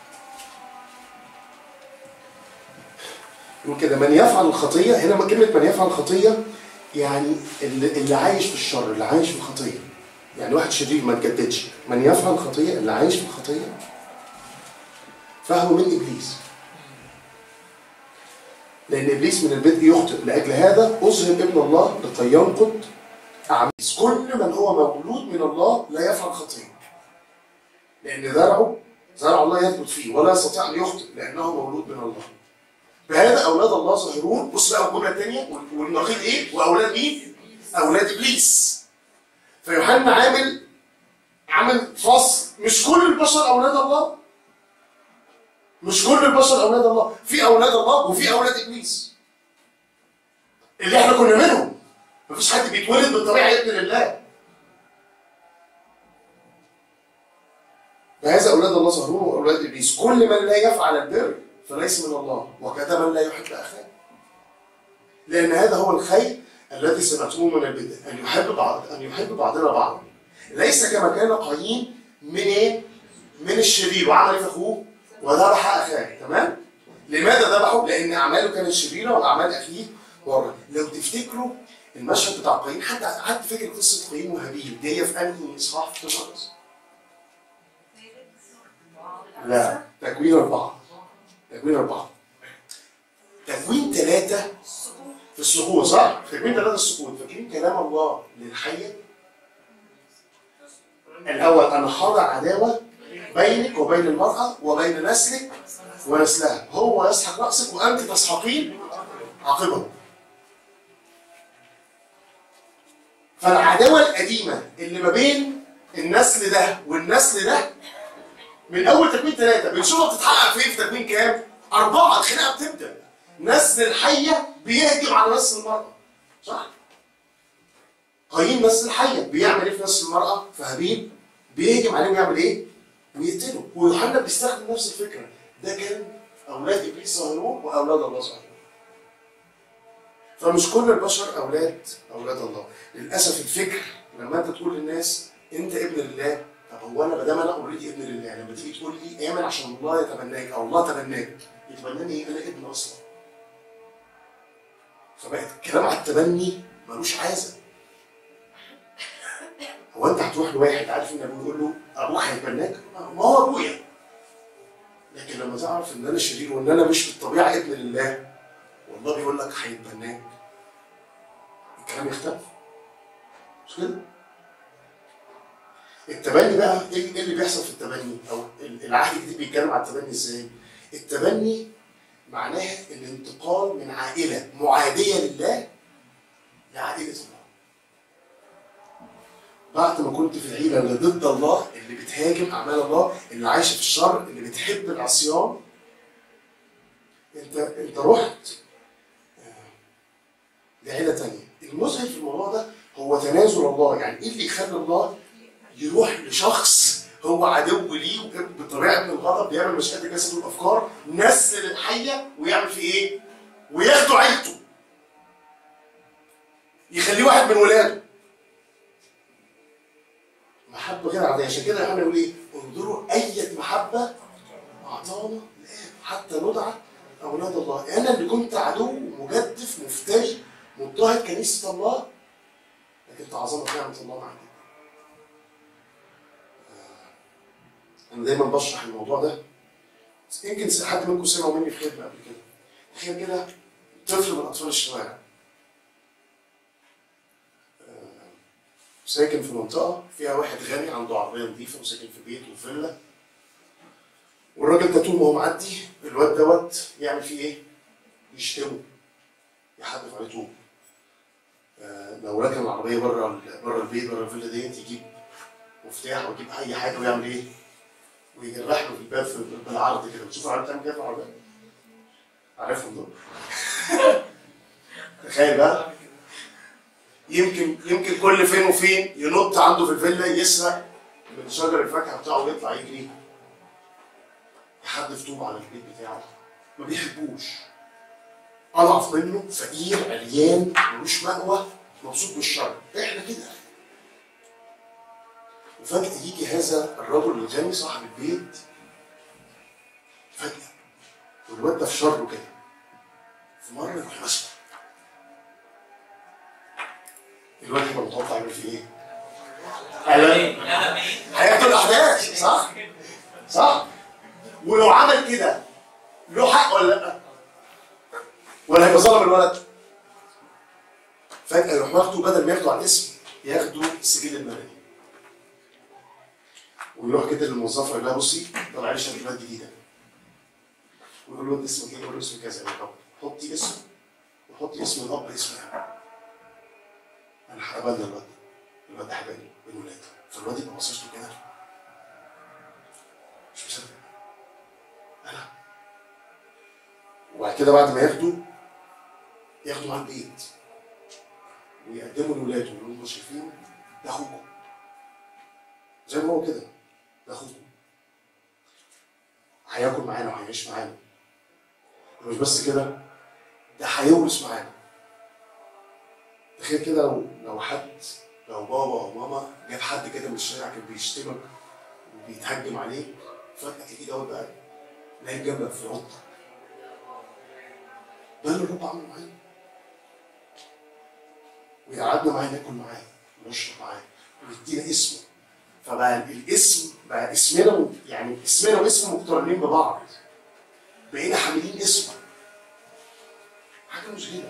يقول كده من يفعل الخطية هنا كلمة من يفعل الخطية يعني اللي, اللي عايش في الشر اللي عايش في الخطية يعني واحد شرير ما تجددش من يفعل الخطية اللي عايش في الخطية فهو من إبليس لأن إبليس من البدء يخطئ لأجل هذا أظهر ابن الله لكي ينقض أعمال كل من هو مولود من الله لا يفعل خطية لأن زرعه زرع الله يثبت فيه ولا يستطيع أن يخطئ لأنه مولود من الله بهذا أولاد الله ظاهرون بص بقى الجملة الثانية والنقيض إيه؟ وأولاد مين؟ أولاد إبليس فيوحنا عامل عامل فصل مش كل البشر أولاد الله مش كل البشر أولاد الله في أولاد الله وفي أولاد إبليس اللي إحنا كنا منهم مفيش حد بيتولد بالطبيعة ابن لله فهذا أولاد الله ظهرون وأولاد إبليس كل من لا يفعل البر فليس من الله وكذا من لا يحب أخاه لأن هذا هو الخير الذي سمعتموه من البدء أن يحب بعض أن يحب بعضنا بعضا ليس كما كان قايين من إيه؟ من الشرير وعمل في أخوه وذبح أخاه تمام؟ لماذا ذبحه؟ لأن أعماله كانت شريرة وأعمال أخيه ورا لو تفتكروا المشهد بتاع قايين حد حد فاكر قصة قايين وهابيل دي في أنهي إصحاح في القصص؟ لا تكوين أربعة تكوين أربعة تكوين ثلاثة في السقوط صح؟ تكوين ثلاثة السقوط فاكرين كلام الله للحية؟ الأول أنا حاضر عداوة بينك وبين المرأة وبين نسلك ونسلها هو يسحق رأسك وأنت تسحقين عاقبه فالعداوة القديمة اللي ما بين النسل ده والنسل ده من أول تكوين ثلاثة بنشوفها بتتحقق فين في تكوين كام؟ أربعة الخناقة بتبدأ نسل الحية بيهجم على نسل المرأة صح؟ قايين نسل الحية بيعمل إيه في نسل المرأة؟ فهابيل بيهجم عليه ويعمل إيه؟ ويقتله ويوحنا بيستخدم نفس الفكرة ده كان أولاد إبليس ظاهرون وأولاد الله ظاهرون فمش كل البشر أولاد أولاد الله للأسف الفكر لما أنت تقول للناس أنت ابن لله طب هو أنا ما دام أنا أوريدي ابن لله لما تيجي تقول لي آمن عشان الله يتبناك أو الله تبناك يتبناني إيه؟ أنا ابن أصلا فبقت الكلام على التبني ملوش عازة هو انت هتروح لواحد عارف ان ابوه يقول له ابوك هيتبناك ما هو ابويا لكن لما تعرف ان انا شرير وان انا مش بالطبيعه ابن لله والله بيقول لك هيتبناك الكلام يختلف مش كده؟ التبني بقى ايه إيه اللي بيحصل في التبني او العهد الجديد بيتكلم على التبني ازاي؟ التبني معناها الانتقال من عائله معاديه لله لعائله الله بعد ما كنت في العيله اللي ضد الله اللي بتهاجم اعمال الله اللي عايشه في الشر اللي بتحب العصيان انت انت رحت آه، لعيله تانية المذهل في الموضوع ده هو تنازل الله يعني ايه اللي يخلي الله يروح لشخص هو عدو ليه بطبيعه من الغضب بيعمل مشاهد الجسد والافكار نسل الحيه ويعمل فيه ايه؟ وياخدوا عيلته يخليه واحد من ولاده محبه غير عاديه عشان كده احنا نقول ايه؟ انظروا اية محبه اعطانا الاب حتى ندعى اولاد الله انا اللي كنت عدو مجدف مفتري مضطهد كنيسه الله لكن تعظمت نعمه الله معك انا دايما بشرح الموضوع ده يمكن حد منكم سمعوا مني في خدمه قبل كده تخيل كده طفل من اطفال الشوارع آه، ساكن في منطقه فيها واحد غني عنده عربيه نظيفه وساكن في بيت وفيلا والراجل ده طول ما هو معدي الواد دوت يعمل فيه ايه؟ يشتمه يحدف عليه طوب آه، لو راكن العربيه بره بره البيت بره الفيلا ديت يجيب مفتاح ويجيب اي حاجه ويعمل ايه؟ ويجرح له في الباب في- بالعرض كده بتشوف العربيه بتعمل كده في العربيه عارفهم دول تخيل بقى يمكن يمكن كل فين وفين ينط عنده في الفيلا يسرق من شجر الفاكهه بتاعه ويطلع يجري يحدف طوب على البيت بتاعه ما بيحبوش اضعف منه فقير عريان ملوش مأوى مبسوط بالشر احنا كده وفجأة يجي هذا الرجل الغني صاحب البيت فجأة والواد ده في شره كده في مرة يروح ماسكه الواد هيبقى متوقع يعمل فيه ايه؟ هيبقى- هياخد الأحداث صح؟ صح؟ ولو عمل كده له حق ولا لأ؟ ولا هيبقى ظلم الولد؟ فجأة يروح واخده بدل ما ياخده على الاسم ياخده السجل المدني ويروح كده للموظفه يقول لها بصي طلع لي شهادات جديده ويقول له انت اسمك ايه؟ يقول له اسمي كذا يقول له طب حطي اسم وحطي اسم الاب اسمها انا هقبلنا الواد ده. الواد ده حبايبي بين ولاده فالواد يبقى باصص له كده مش مصدق انا وبعد كده بعد ما ياخده ياخده مع البيت ويقدموا لاولاده يقولوا لهم انتوا شايفين ده اخوكم زي ما هو كده ده اخوكم هياكل معانا وهيعيش معانا ومش بس كده ده هيورث معانا تخيل كده لو لو حد لو بابا او ماما جاب حد كده من الشارع كان بيشتمك وبيتهجم عليك فجأة تلاقيه دوت بقى نايم جنبك في اوضتك ده اللي الرب عمله معانا ويقعدنا معاه ناكل معاه ونشرب معاه ويدينا اسمه فبقى الاسم بقى اسمنا و- يعني اسمنا واسمه مقترنين ببعض بقينا حاملين اسمه حاجه مش كده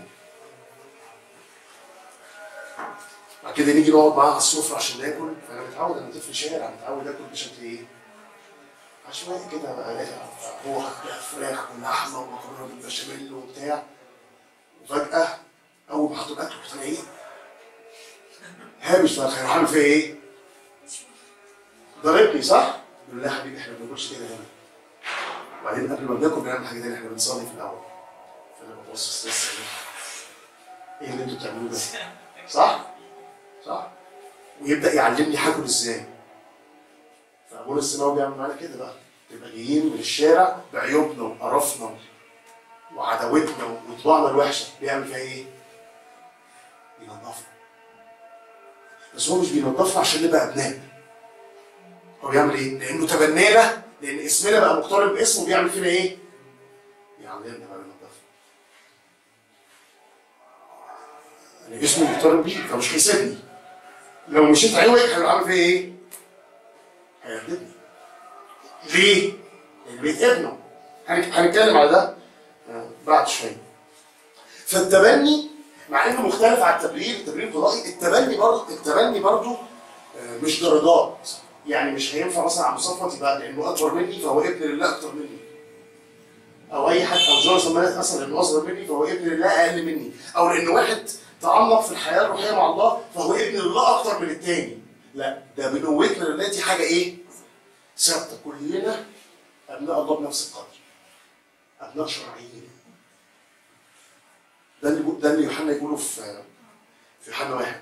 بعد كده نيجي نقعد معاه على السفره عشان ناكل فانا متعود انا طفل شارع متعود اكل بشكل ايه؟ عشوائي كده بقى هو فراخ ولحمه ومكرونه بالبشاميل وبتاع وفجاه اول ما حطوا الاكل رحت انا ايه؟ هامش فرخه هيروح عامل فيا ايه؟ ضربني صح؟ يقول له لا يا حبيبي احنا ما بناكلش كده هنا وبعدين قبل ما بناكل بنعمل حاجه تانيه احنا بنصلي في الاول فانا ببص لسه ايه ايه اللي انتوا بتعملوه ده؟ صح؟ صح؟ ويبدا يعلمني هاكل ازاي فابونا السماوي بيعمل معانا كده بقى نبقى جايين من الشارع بعيوبنا وقرفنا وعداوتنا وطباعنا الوحشه بيعمل فيها ايه؟ بينظفنا بس هو مش بينظفنا عشان نبقى ابناء هو بيعمل ايه؟ لانه تبنانا لان اسمنا بقى مقترب باسمه بيعمل فينا ايه؟ بيعلمنا بقى بينظفنا يعني اسمه مقترب بيه فمش هيسيبني لو مشيت عوج هيبقى عامل فيا ايه؟ هيرددني ليه؟ لان بيت ابنه هن- هنتكلم على ده آه، بعد شويه فالتبني مع انه مختلف عن التبرير التبرير القضائي التبني برضه التبني برضه آه، مش درجات يعني مش هينفع مثلا على مصطفى تبقى لانه اكبر مني فهو ابن لله اكتر مني او اي حد او جوناثان مالك مثلا لانه اصغر مني فهو ابن لله اقل مني او لان واحد تعمق في الحياه الروحيه مع الله فهو ابن لله اكتر من التاني لا ده بنوتنا لله دي حاجه ايه؟ ثابته كلنا ابناء الله بنفس القدر ابناء شرعيين ده اللي ده اللي يوحنا يقوله في في يوحنا واحد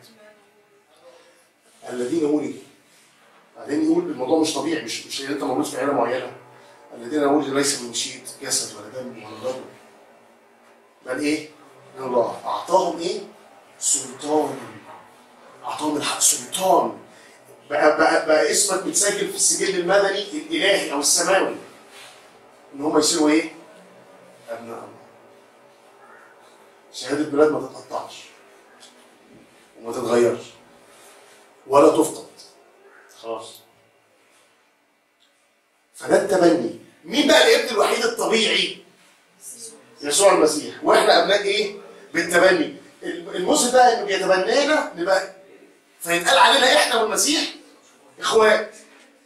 الذين ولدوا بعدين يقول الموضوع مش طبيعي مش مش ان انت مولود في عيله معينه الذين ولدوا ليس من مشيت جسد ولا دم ولا رجل بل ايه؟ ان الله اعطاهم ايه؟ سلطان اعطاهم الحق سلطان بقى, بقى, بقى اسمك متسجل في السجل المدني الالهي او السماوي ان هم يصيروا ايه؟ ابناء الله شهاده بلاد ما تتقطعش وما تتغيرش ولا تفقد خلاص فده التبني مين بقى الابن الوحيد الطبيعي؟ يسوع المسيح واحنا ابناء ايه؟ بالتبني الموسم بقى انه بيتبنانا نبقى فيتقال علينا احنا والمسيح اخوات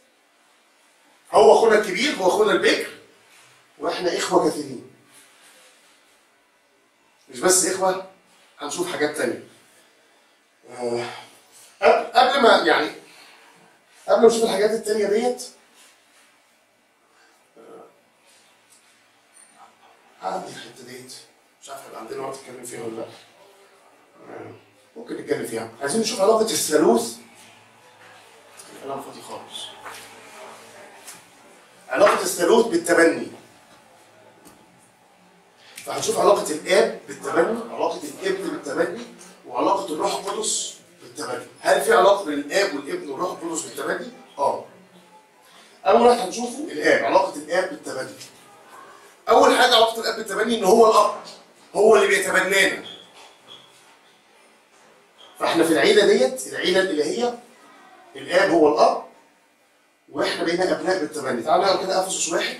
هو اخونا الكبير هو اخونا البكر واحنا اخوه كثيرين مش بس اخوه هنشوف حاجات تانية آه، قبل قبل ما يعني قبل ما نشوف الحاجات التانية ديت آه، هعدي الحته ديت مش عارف هيبقى عندنا وقت نتكلم فيها ولا لا آه، ممكن نتكلم فيها عايزين نشوف علاقه الثالوث الكلام فاضي خالص علاقه الثالوث بالتبني فهنشوف علاقة الآب بالتبني، علاقة الابن بالتبني، وعلاقة الروح القدس بالتبني. هل في علاقة بين الآب والابن والروح القدس بالتبني؟ آه. أول واحد هنشوفه الآب، علاقة الآب بالتبني. أول حاجة علاقة الآب بالتبني إن هو الأب. هو اللي بيتبنانا. فإحنا في العيلة ديت، العيلة الإلهية، الآب هو الأب، وإحنا بقينا أبناء بالتبني. تعالوا نقرا كده أفسس واحد.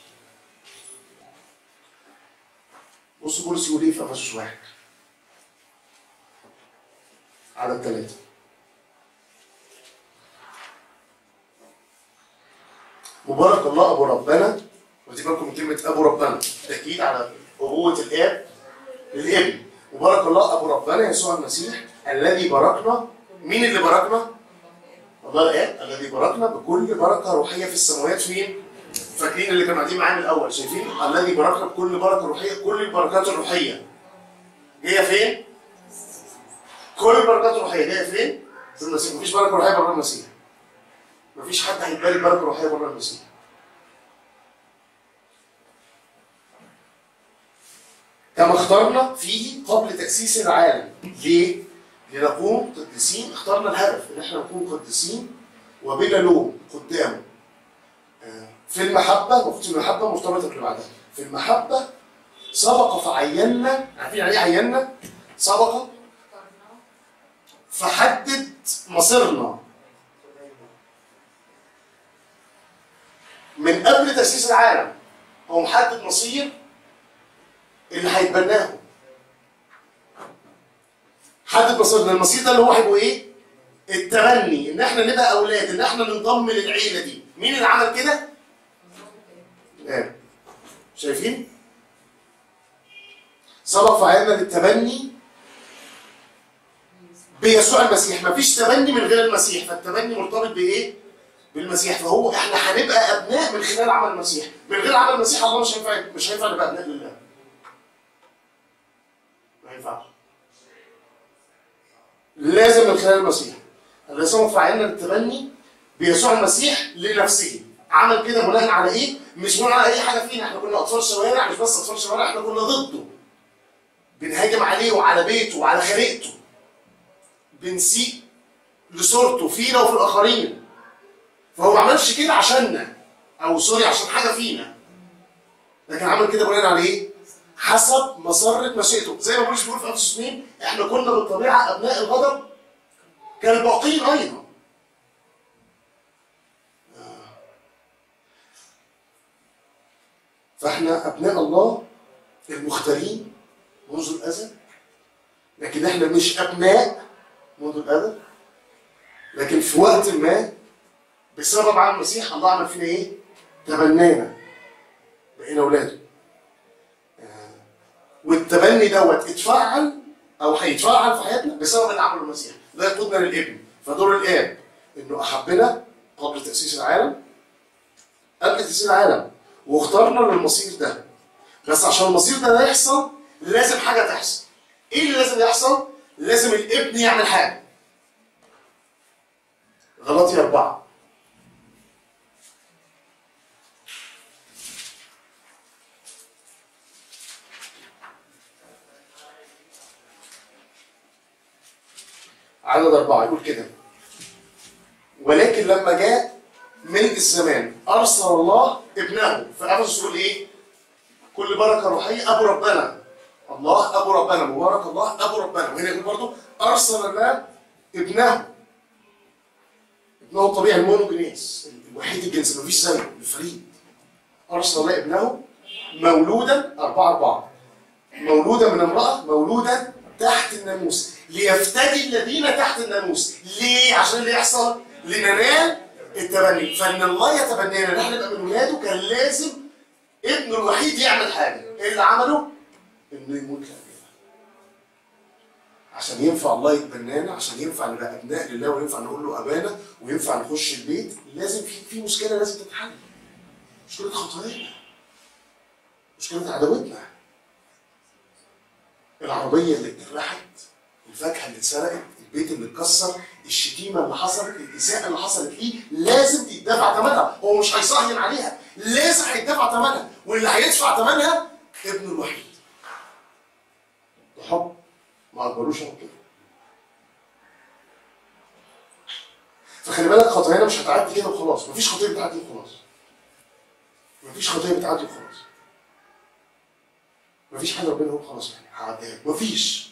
بص بولس يقول ايه في افسس واحد عدد ثلاثة مبارك الله ابو ربنا ودي بالكم من كلمة ابو ربنا تأكيد على أبوة الآب للابن مبارك الله ابو ربنا يسوع المسيح الذي باركنا مين اللي باركنا؟ الله الآب الذي باركنا بكل بركة روحية في السماوات فين؟ فاكرين اللي كانوا قاعدين معانا الاول شايفين الذي باركنا بكل بركه روحيه كل البركات الروحيه جايه فين؟ كل البركات الروحيه جايه فين؟ في المسيح مفيش بركه روحيه بره المسيح مفيش حد هيتبارك بركه روحيه بره المسيح كما اخترنا فيه قبل تأسيس العالم ليه؟ لنكون قديسين اخترنا الهدف ان احنا نكون قديسين وبلا لوم قدامه في المحبة المفروض في المحبة مرتبطة باللي بعدها في المحبة سبق فعينا عارفين يعني ايه عينا؟ سبق فحدد مصيرنا من قبل تأسيس العالم هو محدد مصير اللي هيتبناه حدد مصيرنا المصير ده اللي هو هيبقى ايه؟ التبني ان احنا نبقى اولاد ان احنا ننضم للعيله دي مين اللي عمل كده؟ الآب شايفين؟ سبق فعلنا للتبني بيسوع المسيح مفيش تبني من غير المسيح فالتبني مرتبط بايه بالمسيح فهو احنا هنبقى ابناء من خلال عمل المسيح من غير عمل المسيح الله مش هينفع مش هينفع نبقى ابناء لله ما ينفعش لازم من خلال المسيح الذي سبق فعلنا للتبني بيسوع المسيح لنفسه عمل كده بناء على ايه؟ مش بناء على اي حاجه فينا احنا كنا اطفال شوارع مش بس اطفال شوارع احنا كنا ضده بنهاجم عليه وعلى بيته وعلى خليقته بنسيء لصورته فينا وفي الاخرين فهو ما عملش كده عشاننا او سوري عشان حاجه فينا لكن عمل كده بناء على ايه؟ حسب مسرة مشيئته زي ما بولس بيقول في افسس 2 احنا كنا بالطبيعه ابناء الغضب كالباقين ايضا فاحنا ابناء الله المختارين منذ الازل لكن احنا مش ابناء منذ الازل لكن في وقت ما بسبب عمل المسيح الله عمل فينا ايه؟ تبنانا بقينا اولاده آه، والتبني دوت اتفعل او هيتفعل في حياتنا بسبب اللي عمله المسيح ده يقودنا للابن فدور الاب انه احبنا قبل تاسيس العالم قبل تاسيس العالم واختارنا للمصير ده بس عشان المصير ده ده يحصل لازم حاجه تحصل ايه اللي لازم يحصل لازم الابن يعمل حاجه غلطي أربعة عدد أربعة يقول كده ولكن لما جاء ملء الزمان أرسل الله ابنه فأفسس يقول إيه؟ كل بركة روحية أبو ربنا الله أبو ربنا مبارك الله أبو ربنا وهنا يقول برضه أرسل لنا ابنه ابنه الطبيعي المونوجينيس الوحيد الجنس مفيش زيه الفريد أرسل الله ابنه مولودا أربعة أربعة مولودا من امرأة مولودا تحت الناموس ليفتدي الذين تحت الناموس ليه؟ عشان اللي يحصل لننال التبني فإن الله يتبنانا ان احنا نبقى من ولاده كان لازم ابنه الوحيد يعمل حاجة ايه اللي عمله؟ انه يموت لأجلنا عشان ينفع الله يتبنانا عشان ينفع نبقى ابناء لله وينفع نقول له ابانا وينفع نخش البيت لازم في في مشكله لازم تتحل مشكله خطايانا مشكله عداوتنا العربيه اللي اتجرحت الفاكهه اللي اتسرقت البيت اللي اتكسر الشتيمه اللي حصلت الاساءه اللي حصلت ليه لازم يدفع ثمنها هو مش هيصهين عليها لازم هيدفع ثمنها واللي هيدفع ثمنها ابنه الوحيد بحب ما اكبروش عن كده فخلي بالك خطايانا مش هتعدي كده وخلاص مفيش خطيه بتعدي وخلاص مفيش خطيه بتعدي وخلاص مفيش حاجه ربنا يقول خلاص يعني هعديها لك. مفيش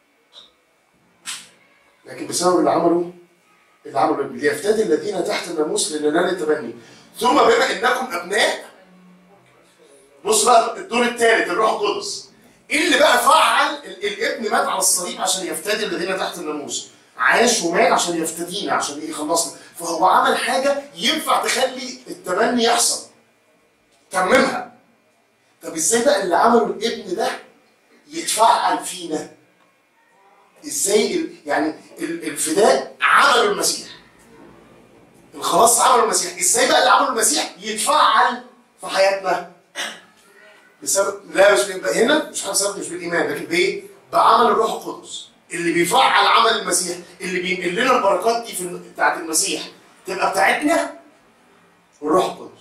لكن بسبب اللي عمله اللي عمله ليفتدي الذين تحت الناموس لننال التبني ثم بما انكم ابناء بص بقى الدور الثالث الروح القدس ايه اللي بقى فعل ال- الابن مات على الصليب عشان يفتدي الذين تحت الناموس عاش ومات عشان يفتدينا عشان ايه يخلصنا فهو عمل حاجه ينفع تخلي التبني يحصل تممها طب ازاي بقى اللي عمله الابن ده يتفعل فينا ازاي ال- يعني ال- الفداء عمله المسيح الخلاص عمله المسيح ازاي بقى اللي عمله المسيح يتفعل في حياتنا بسبب لا مش بيبقى هنا مش بسبب مش بالايمان لكن بايه؟ بعمل الروح القدس اللي بيفعل عمل المسيح اللي بينقل لنا البركات دي في الم- بتاعت المسيح تبقى بتاعتنا والروح القدس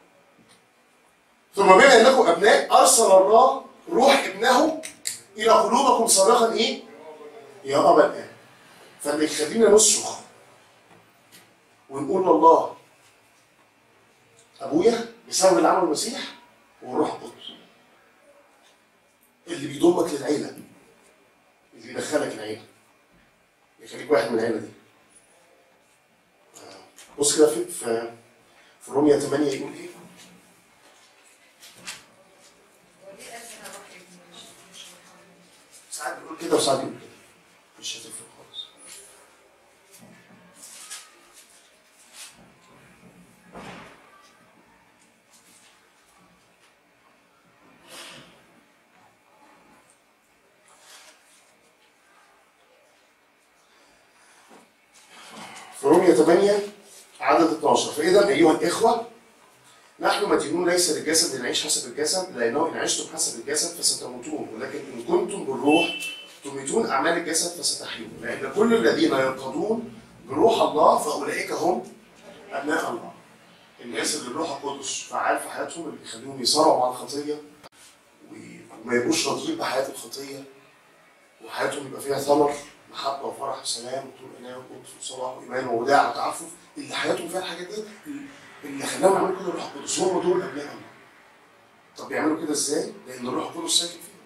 ثم بما انكم ابناء ارسل الله روح ابنه الى قلوبكم صارخا ايه؟ يا ابا الاب فاللي يخلينا نصرخ ونقول لله ابويا بسبب اللي عمله المسيح هو الروح القدس اللي بيضمك للعيله اللي يدخلك العيله يخليك واحد من العيله دي آه. بص كده في في في روميا 8 يقول ايه؟ وليه قال هنا روح ابني مش مش روح ابني؟ ساعات بيقول كده وساعات بيقول كده مش هتفرق خالص في رومية 8 عدد 12 فإذا أيها الإخوة نحن مدينون ليس للجسد لنعيش حسب الجسد لأنه إن عشتم حسب الجسد فستموتون ولكن إن كنتم بالروح تميتون أعمال الجسد فستحيون لأن كل الذين ينقضون بروح الله فأولئك هم أبناء الله الناس اللي الروح القدس فعال في حياتهم اللي بيخليهم يصارعوا مع الخطية وما يبقوش راضيين بحياة الخطية وحياتهم يبقى فيها ثمر محبة وفرح وسلام وطول أناة وقدس وصلاح وإيمان ووداع وتعفف اللي حياتهم فيها الحاجات دي اللي خلاهم يعملوا كده الروح القدس هم دول أبناء الله طب يعملوا كده إزاي؟ لأن الروح القدس ساكن فيهم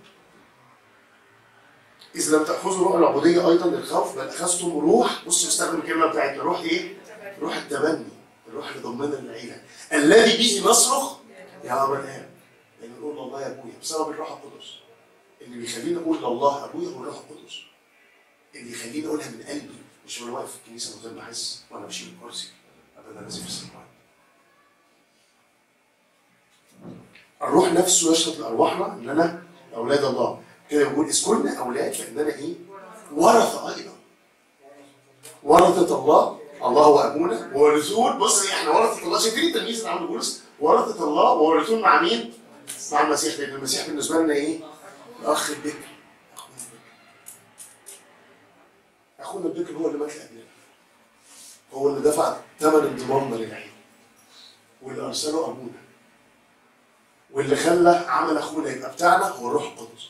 إذا لم تأخذوا روح العبودية أيضا للخوف بل أخذتم روح بص استخدم الكلمة بتاعتنا روح إيه؟ روح التبني الروح اللي ضمنا العيلة الذي به نصرخ يا أبا الآب لأن نقول الله يا أبويا بسبب الروح القدس اللي بيخليني أقول لله أبويا هو الروح القدس اللي يخليني أقولها من قلبي مش وأنا واقف في الكنيسة من غير ما أحس وأنا بشيل الكرسي أبدا نازل في السماوات الروح نفسه يشهد لأرواحنا إننا أولاد الله كده بيقول إذ كنا أولاد فإننا إيه؟ ورثة أيضا ورثة الله الله هو أبونا وورثون بص إحنا ورثة الله شايفين التمييز اللي عمله بولس ورثة الله وورثون مع مين؟ مع المسيح لأن المسيح بالنسبة لنا إيه؟ الأخ البكر أخونا البكر أخونا البكر هو اللي مات لأجلنا هو اللي دفع ثمن انضمامنا للعيلة واللي أرسله أبونا واللي خلى عمل أخونا يبقى بتاعنا هو الروح القدس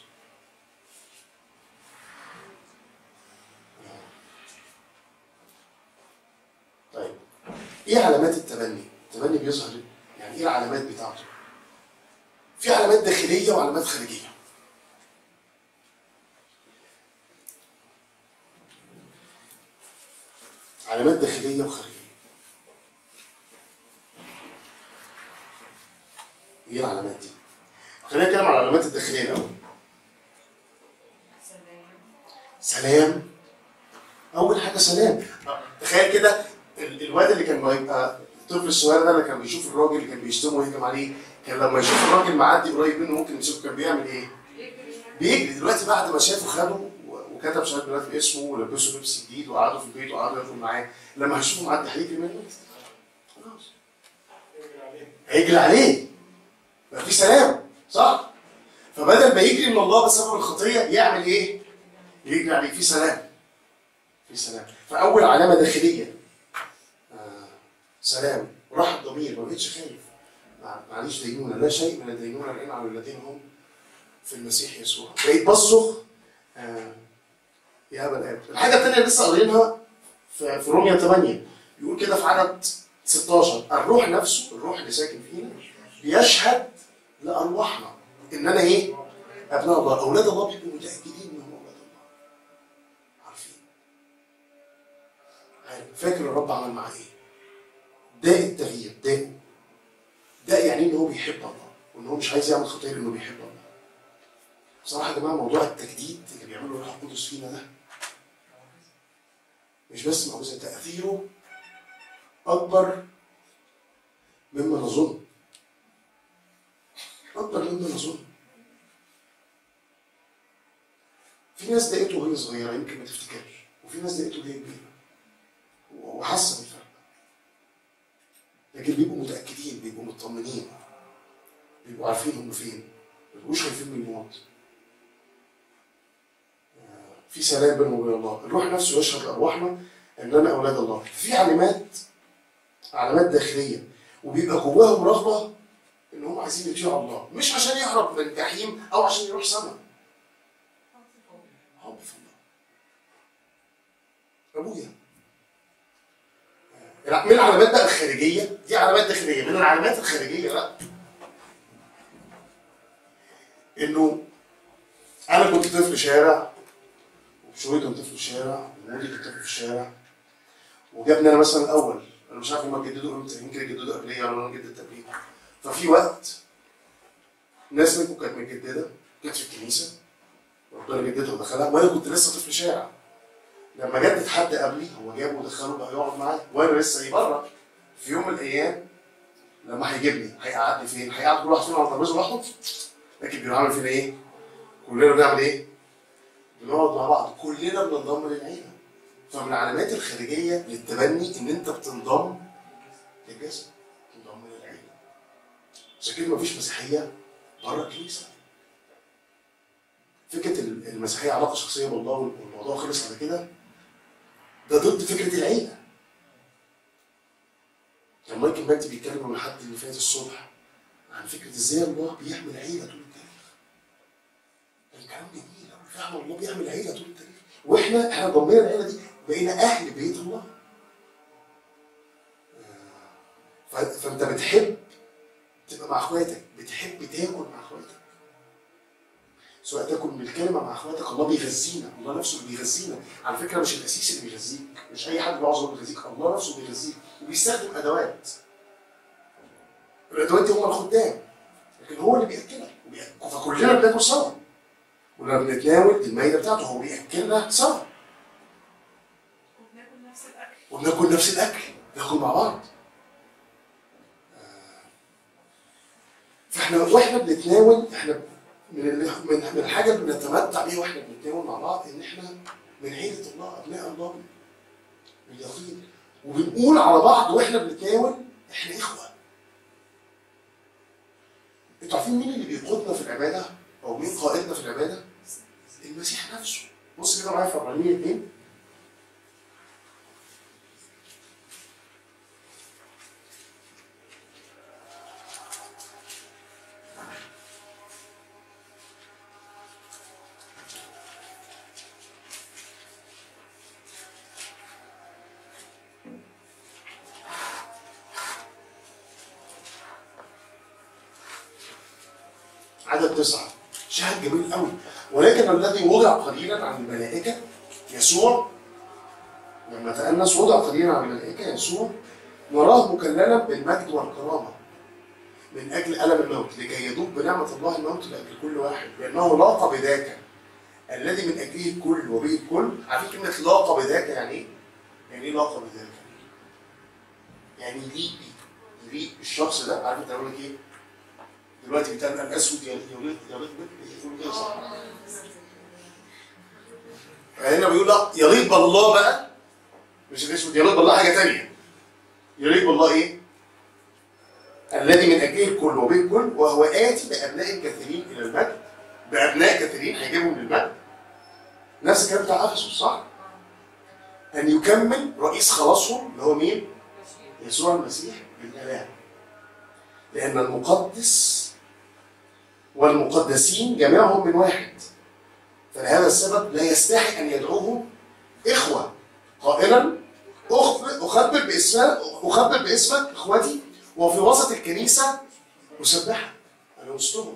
طيب ايه علامات التبني؟ التبني بيظهر يعني ايه العلامات بتاعته؟ في علامات داخليه وعلامات خارجيه. علامات داخليه وخارجيه. ايه العلامات دي؟ خلينا نتكلم على العلامات الداخليه الاول. سلام اول حاجه سلام تخيل كده ال- الواد اللي كان بيبقى الطفل الصغير ده اللي كان بيشوف الراجل اللي كان بيشتمه ويهجم عليه كان لما يشوف الراجل معدي قريب منه ممكن يمسكه كان بيعمل ايه؟ بيجري دلوقتي بعد ما شافه خده و- وكتب شهاده ميلاد باسمه ولبسه لبس جديد وقعدوا في البيت وقعدوا ياكلوا معاه لما هيشوفه معدي هيجري منه خلاص هيجري عليه بقى في سلام صح؟ فبدل ما يجري من الله بسبب الخطيه يعمل ايه؟ يجري عليه في سلام في سلام فاول علامه داخليه آه سلام وراحه ضمير ما بقتش خايف مع- معليش دينونه لا شيء من الدينونه الان على الذين هم في المسيح يسوع بقيت بصرخ آه يا ابا الاب الحاجه الثانيه اللي لسه قارينها في في روميا 8 يقول كده في عدد 16 الروح نفسه الروح اللي ساكن فينا بيشهد لارواحنا اننا ايه؟ ابناء الله اولاد الله بيبقوا متاكدين انهم اولاد الله عارفين عارف فاكر الرب عمل معاه ايه ده التغيير ده ده يعني ان هو بيحب الله وان هو مش عايز يعمل خطيه لانه بيحب الله بصراحه يا جماعه موضوع التجديد اللي بيعمله الروح القدس فينا ده مش بس معجزه تاثيره اكبر مما نظن اكبر مما نظن في ناس دقيته وهي صغيره يمكن ما تفتكرش وفي ناس دقيته وهي كبيره وحاسه بالفرق لكن بيبقوا متاكدين بيبقوا مطمنين بيبقوا عارفين هم فين ما بيبقوش خايفين من الموت آه، في سلام بينهم وبين الله الروح نفسه يشهد لارواحنا اننا اولاد الله في علامات علامات داخليه وبيبقى جواهم رغبه ان هم عايزين يطيعوا الله مش عشان يهرب من الجحيم او عشان يروح سما حب في الله ابويا لا من العلامات بقى الخارجيه دي علامات داخليه من العلامات الخارجيه بقى انه انا كنت طفل شارع وشوي كان طفل شارع ومودي كان طفل في الشارع وجابني انا مثلا الاول انا مش عارف هما جددوا امتى يمكن جددوا قبليه ولا انا جددت قبليه ففي وقت ناس منكم كانت متجدده كانت في الكنيسه ربنا جددها ودخلها وانا كنت لسه طفل شارع لما جدد حد قبلي هو جابه ودخله بقى يقعد معايا وانا لسه ايه بره في يوم من الايام لما هيجيبني هيقعدني فين؟ هيقعد كل واحد فينا على ترابيزه لوحده لكن بيروح عامل فينا ايه؟ كلنا بنعمل ايه؟ بنقعد مع بعض كلنا بننضم للعيله فمن العلامات الخارجيه للتبني ان انت بتنضم للجسد بتنضم للعيله عشان كده مفيش مسيحيه بره الكنيسه فكره المسيحيه علاقه شخصيه بالله والموضوع خلص على كده ده ضد فكره العيله كان مايكل مانتي بيتكلم من الحد اللي فات الصبح عن فكره ازاي الله بيعمل عيله طول التاريخ كان كلام جميل قوي فعلا الله بيعمل عيله طول التاريخ واحنا احنا ضمينا العيله دي بقينا اهل بيت الله ف- فانت بتحب تبقى مع اخواتك بتحب تاكل مع اخواتك سواء تاكل من الكلمه مع اخواتك الله بيغذينا الله نفسه اللي بيغذينا على فكره مش الاسيس اللي بيغذيك مش اي حد بيعوز يقول بيغذيك الله نفسه بيغذيك وبيستخدم ادوات الادوات دي هم الخدام لكن هو اللي بياكلك وبيأكل- فكلنا بناكل سوا ولما بنتناول المائده بتاعته هو بياكلنا سوا وبناكل نفس الاكل وبناكل نفس الاكل ناكل مع بعض آه. فاحنا واحنا بنتناول احنا من ال- من من الحاجه اللي بنتمتع بيها واحنا بنتناول مع بعض ان احنا من عيله الله ابناء الله باليقين وبنقول على بعض واحنا بنتناول احنا اخوه انتوا عارفين مين اللي بيقودنا في العباده او مين قائدنا في العباده المسيح نفسه بص كده معايا في عبرانية 2 عدد تسعة شاهد جميل قوي ولكن الذي وضع قليلا عن الملائكة يسوع لما تأنس وضع قليلا عن الملائكة يسوع نراه مكللا بالمجد والكرامة من أجل ألم الموت لكي يذوق بنعمة الله الموت لأجل كل واحد لأنه لاقى بذاك الذي من أجله الكل وبه الكل عارفين كلمة لاقى بذاك يعني إيه؟ يعني إيه لاقى بذاك؟ يعني يليق بيه يليق بالشخص ده عارف أنت أقول لك إيه؟ دلوقتي بتاع الاسود يا يا يا يا يا صح هنا بيقول لا يليق بالله بقى مش الاسود يليق بالله حاجه ثانيه يليق بالله ايه؟ الذي من اجله الكل وبه الكل وهو اتي بابناء كثيرين الى المجد بابناء كثيرين هيجيبهم للمجد نفس الكلام بتاع افسس صح؟ ان يكمل رئيس خلاصهم اللي هو مين؟ يسوع المسيح بالاله لأن المقدس والمقدسين جميعهم من واحد فلهذا السبب لا يستحي أن يدعوهم إخوة قائلا أخبر أخبر باسمك أخبر باسمك إخوتي وفي وسط الكنيسة أسبحك أنا وسطهم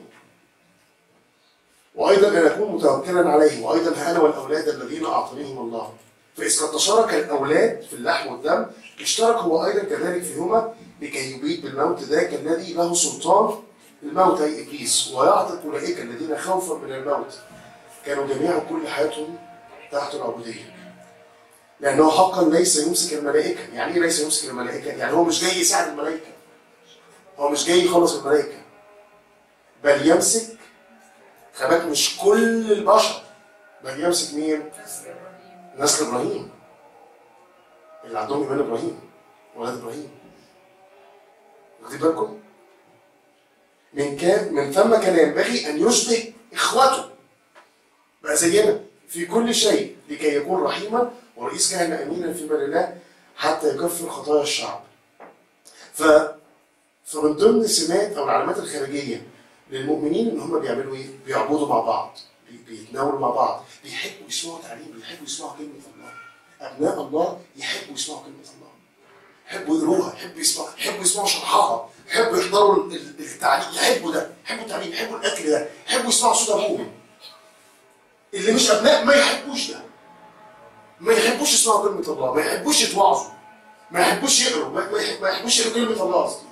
وأيضا أن أكون متوكلا عليه وأيضا ها أنا والأولاد الذين أعطانيهم الله فإذ قد تشارك الأولاد في اللحم والدم اشترك هو أيضا كذلك فيهما لكي يبيد بالموت ذاك الذي له سلطان الموت أي إبليس ويعتق أولئك الذين خوفا من الموت كانوا جميعا كل حياتهم تحت العبودية لأنه حقا ليس يمسك الملائكة يعني إيه ليس يمسك الملائكة؟ يعني هو مش جاي يساعد الملائكة هو مش جاي يخلص الملائكة بل يمسك خباك مش كل البشر بل يمسك مين؟ نسل إبراهيم اللي عندهم إيمان إبراهيم ولاد إبراهيم واخدين بالكم؟ من كان من ثم كان ينبغي ان يشبه اخوته بقى زينا في كل شيء لكي يكون رحيما ورئيس كهنه امينا في بر الله حتى يكفر خطايا الشعب. ف فمن ضمن السمات او العلامات الخارجيه للمؤمنين ان هم بيعملوا ايه؟ بيعبدوا مع بعض، بي- بيتناولوا مع بعض، بيحبوا يسمعوا تعليم، بيحبوا يسمعوا كلمه الله. ابناء الله يحبوا يسمعوا كلمه الله. يحبوا يقروها يحبوا يسمعوا يحبوا يسمعوا شرحها يحبوا يحضروا ال- ال- التعليم يحبوا ده يحبوا التعليم يحبوا الاكل ده يحبوا يسمعوا صوت ابوهم اللي مش ابناء ما يحبوش ده ما يحبوش يسمعوا كلمه الله ما يحبوش يتوعظوا ما يحبوش يقروا ما ما يحب- ما يحبوش يقروا كلمه الله قصدي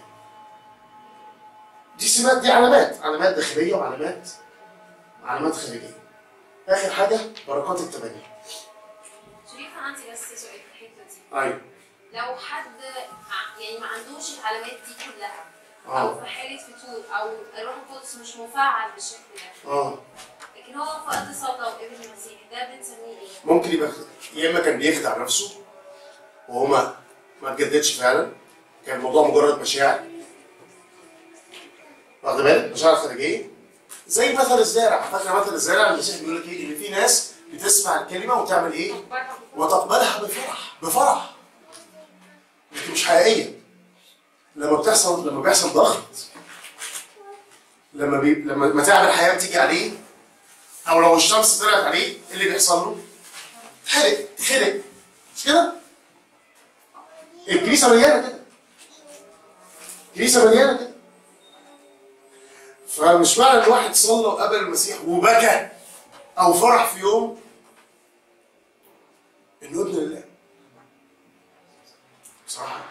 دي سمات دي علامات علامات داخليه وعلامات علامات خارجيه اخر حاجه بركات التبني شريف عندي بس سؤال في الحته دي ايوه لو حد ع- يعني ما عندوش العلامات دي كلها اه او في حاله فتور او الروح القدس مش مفعل بالشكل ده اه لكن لكن هو فقد سلطة وابن المسيح ده بنسميه ايه؟ ممكن يبقى يا اما كان بيخدع نفسه وهو ما ما اتجددش فعلا كان الموضوع مجرد مشاعر واخد بالك مشاعر خارجيه زي مثل الزارع فاكر مثل الزارع المسيح بيقول لك ايه ان في ناس بتسمع الكلمه وتعمل ايه وتقبلها بفرح بفرح لكن مش حقيقيه لما بتحصل لما بيحصل ضغط لما بي... لما متاعب الحياه بتيجي عليه او لو الشمس طلعت عليه ايه اللي بيحصل له؟ تحرق تحرق مش كده؟ الكنيسه مليانه كده الكنيسه مليانه كده فمش معنى ان واحد صلى وقبل المسيح وبكى او فرح في يوم انه ابن لله بصراحه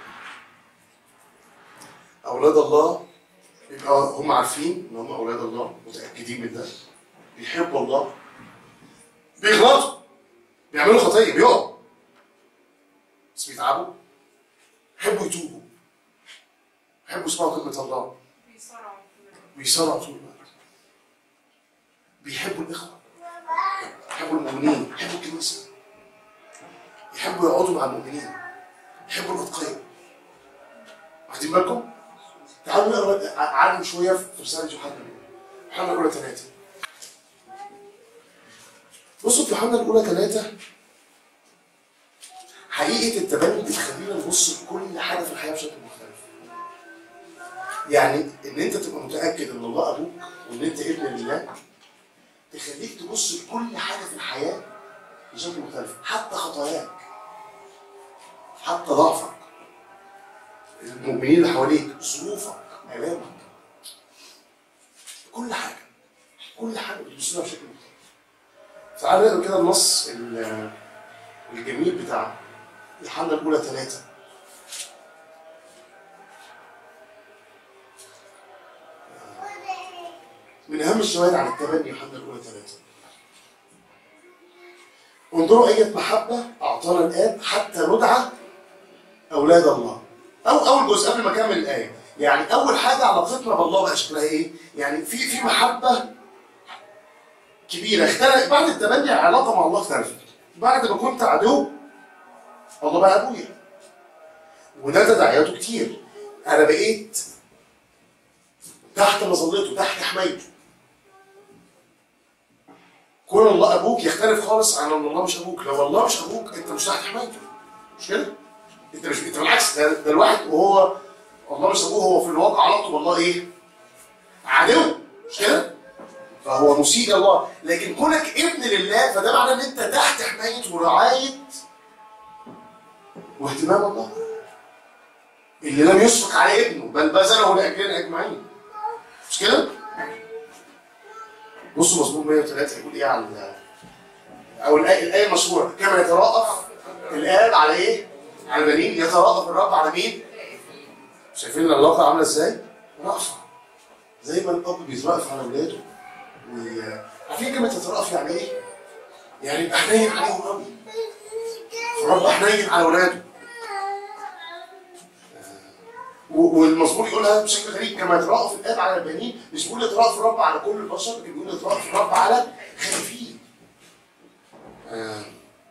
اولاد الله يبقى هم عارفين ان هم اولاد الله متاكدين من ده بيحبوا الله بيغلطوا بيعملوا خطيه بيقعوا بس بيتعبوا يحبوا يتوبوا يحبوا يسمعوا كلمه الله بيصارعوا بيصارعوا طول الوقت بيحبوا الاخوه يحبوا المؤمنين يحبوا الكنيسه يحبوا يقعدوا مع المؤمنين يحبوا الاتقياء واخدين بالكم؟ تعالوا نقرا عنهم شويه في رساله يوحنا يوحنا الاولى ثلاثه بصوا في يوحنا الاولى ثلاثه حقيقه التبني بتخلينا نبص لكل حاجه في الحياه بشكل مختلف. يعني ان انت تبقى متاكد ان الله ابوك وان انت ابن لله تخليك تبص لكل حاجه في الحياه بشكل مختلف حتى خطاياك حتى ضعفك المؤمنين اللي حواليك ظروفك الامك كل حاجه كل حاجه بتبص لها بشكل مختلف تعالوا نقرا كده النص ال- الجميل بتاع يوحنا الاولى ثلاثه من اهم الشواهد عن التبني يوحنا الاولى ثلاثه انظروا أية محبة أعطانا الآب حتى ندعى أولاد الله. أو أول جزء قبل ما أكمل الآية، يعني أول حاجة علاقتنا بالله بقى شكلها إيه؟ يعني في في محبة كبيرة اختلف بعد التبني العلاقة مع الله اختلفت. بعد ما كنت عدو الله بقى أبويا. وده تداعياته كتير. أنا بقيت تحت مظلته، تحت حمايته. كون الله ابوك يختلف خالص عن ان الله مش ابوك لو الله مش ابوك انت مش تحت حمايته مش كده انت مش انت بالعكس ده, ده الواحد وهو الله مش ابوه هو في الواقع علاقته بالله ايه عدو مش كده فهو مسيء الله لكن كونك ابن لله فده معناه ان انت تحت حمايه ورعايه واهتمام الله اللي لم يشفق على ابنه بل بذله لاجلنا اجمعين مش كده؟ بصوا مزمور 103 يقول ايه عن او الايه الايه المشهوره كما يترأف الاب على ايه؟ على البنين يترأف الرب على مين؟ شايفين العلاقه عامله ازاي؟ رأفه زي ما الاب بيترأف على اولاده و عارفين كلمه يترأف يعني ايه؟ يعني يبقى حنين عليهم قوي الرب حنين على اولاده و- والمزمور يقولها بشكل غريب كما يترأف الاب على البنين مش بيقول يترأف الرب على كل البشر لكن بيقول يترأف الرب على خايفين. آه.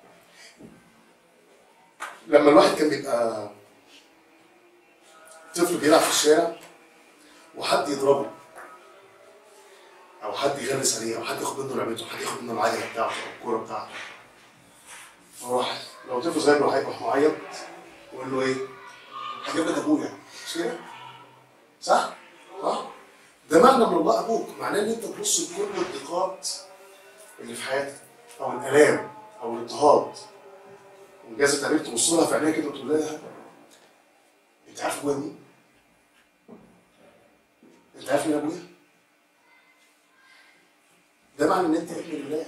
لما الواحد كان بيبقى طفل بيلعب في الشارع وحد يضربه او حد يغلس عليه او حد ياخد منه لعبته حد ياخد منه العجله بتاعته او الكوره بتاعته فراح لو طفل صغير راح يروح معيط ويقول له ايه؟ هجيب لك ابويا مش كده؟ صح؟ صح؟ ده معنى من الله ابوك معناه ان انت تبص لكل الضيقات اللي في حياتك او الالام او الاضطهاد وجاز التعبير تبص لها في عينيها كده وتقول لها انت عارف ابويا مين؟ انت عارف مين ابويا؟ ده معنى ان انت ابن لله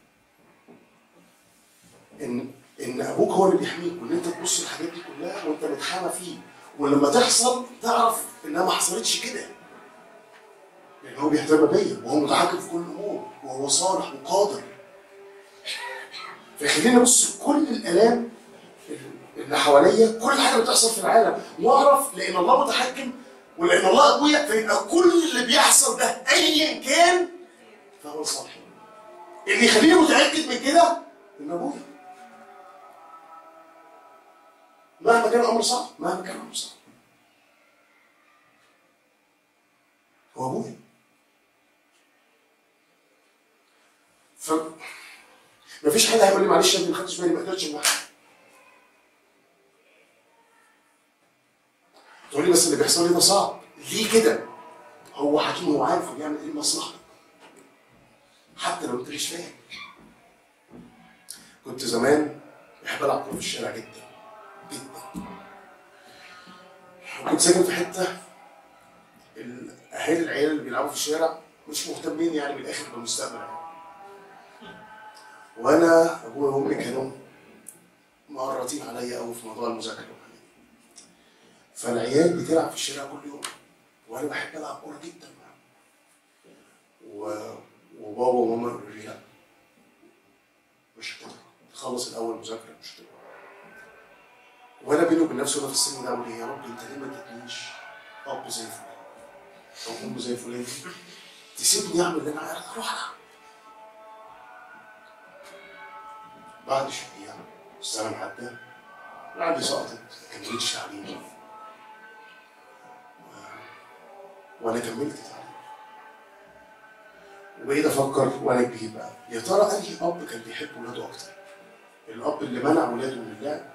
ان ان ابوك هو اللي بيحميك وان انت تبص الحاجات دي كلها وانت متحامى فيه ولما تحصل تعرف انها ما حصلتش كده لان هو بيهتم بيا وهو متحكم في كل الامور وهو صالح وقادر فيخليني ابص لكل الالام اللي حواليا كل حاجه بتحصل في العالم واعرف لان الله متحكم ولان الله ابويا فيبقى كل اللي بيحصل ده ايا كان فهو صالح اللي يخليني متاكد من كده ان ابويا مهما كان الامر صعب مهما كان الامر صعب هو ابويا ف مفيش حد هيقول لي معلش يا ابني ما خدتش بالي ما قدرتش معاك تقول لي بس اللي بيحصل لي ده صعب ليه كده؟ هو حكيم هو عارف هو بيعمل ايه لمصلحتك حتى لو انت مش فاهم كنت زمان بحب العب كوره في الشارع جدا جدا وكنت ساكن في حته الاهالي العيال اللي بيلعبوا في الشارع مش مهتمين يعني بالاخر بالمستقبل يعني. وانا ابويا وامي كانوا مقرطين عليا قوي في موضوع المذاكره وكده. فالعيال بتلعب في الشارع كل يوم وانا بحب العب كوره جدا معاهم و... وبابا وماما يقولوا لي لا مش هتقدر تخلص الاول مذاكره مش هتقدر وانا بيني وبين نفسي وانا في السن ده اقول إيه يا رب انت ليه ما اديتنيش اب زي فلان او ام زي فلان تسيبني اعمل اللي انا عايز اروح العب بعد شويه السنه معدى عندي سقطت ما كملتش تعليمي و- وانا كملت تعليمي وبقيت افكر وانا كبير بقى يا ترى انهي اب كان بيحب ولاده اكتر؟ الاب اللي منع ولاده من اللعب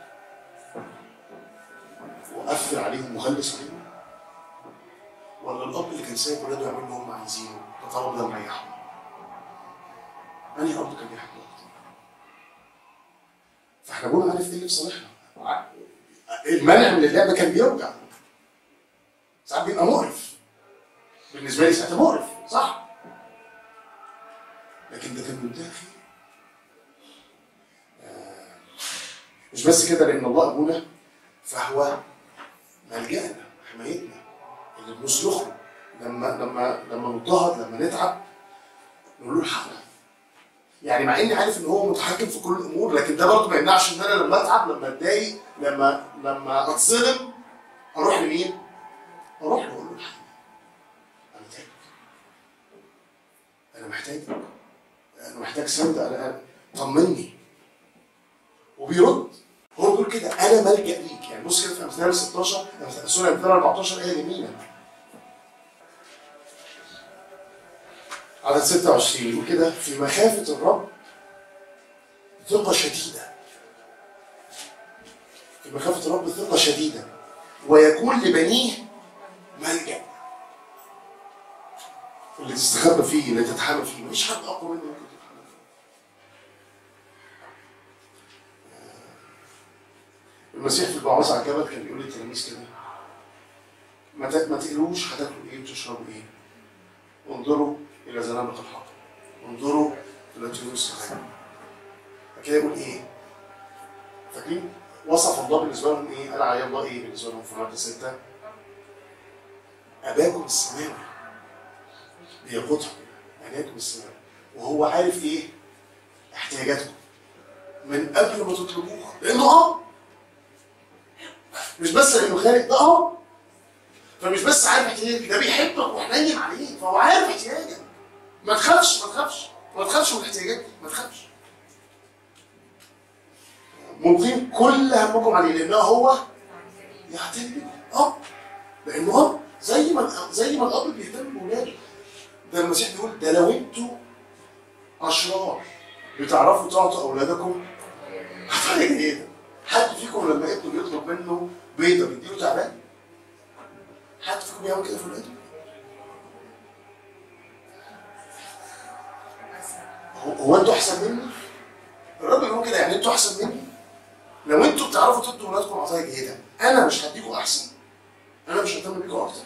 وقفل عليهم وغلس عليهم ولا الاب اللي كان سايب ولاده يعملوا اللي هم عايزينه فطالما ده مريحهم انهي اب كان بيحبه اكتر؟ فاحنا بقول عارف ايه اللي في صالحنا ع- المنع من اللعبه كان بيوجع ساعات بيبقى مقرف بالنسبه لي ساعتها مقرف صح لكن ده كان منتهى خير آه، مش بس كده لان الله ابونا فهو ملجأنا حمايتنا اللي بنصرخ له لما لما لما نضطهد لما نتعب نقول له الحقنا يعني مع اني عارف ان هو متحكم في كل الامور لكن ده برضه ما يمنعش ان انا لما اتعب لما اتضايق لما لما اتصدم اروح لمين؟ اروح له اقول له الحقني انا تعبت انا محتاجك انا محتاج سند انا أنا- طمني وبيرد هو بيقول كده انا ملجا ليك يعني بص كده في امثال 16 أمثال- سوري امثال 14 ايه جميله عدد 26 يقول كده في مخافه الرب ثقه شديده في مخافه الرب ثقه شديده ويكون لبنيه ملجا اللي تستخبى فيه اللي تتحمى فيه مفيش حد اقوى منه ممكن تتحمى فيه المسيح في البعوث على الجبل كان بيقول للتلاميذ كده ما ت- ما تقلوش هتاكلوا ايه وتشربوا ايه انظروا الى زنابق الحق انظروا الى طيور السماء بعد كده يقول ايه فاكرين وصف الله بالنسبه لهم ايه قال عليه الله ايه بالنسبه لهم في مادة 6 اباكم السماوي بيقودهم اباكم السماوي وهو عارف ايه احتياجاتكم من قبل ما تطلبوها لانه اه مش بس لانه خالق ده اه فمش بس عارف احتياجك ده بيحبك وحنين عليك فهو عارف احتياجك ما تخافش ما تخافش ما تخافش من احتياجاتك ما تخافش ملقين كل همكم عليه لانه هو يعتني بكم اب لانه اب زي ما زي ما الاب بيهتم بولاده ده المسيح بيقول ده لو انتوا اشرار بتعرفوا تعطوا اولادكم حاجه جديده حد فيكم لما ابنه بيطلب منه بيضه بيديله تعبان حد فيكم بيعمل كده في ولاده هو هو انتوا احسن مني الرب بيقول كده يعني انتوا احسن مني لو انتوا بتعرفوا تدوا ولادكم عطايا جيده انا مش هديكم احسن انا مش ههتم بيكم اكتر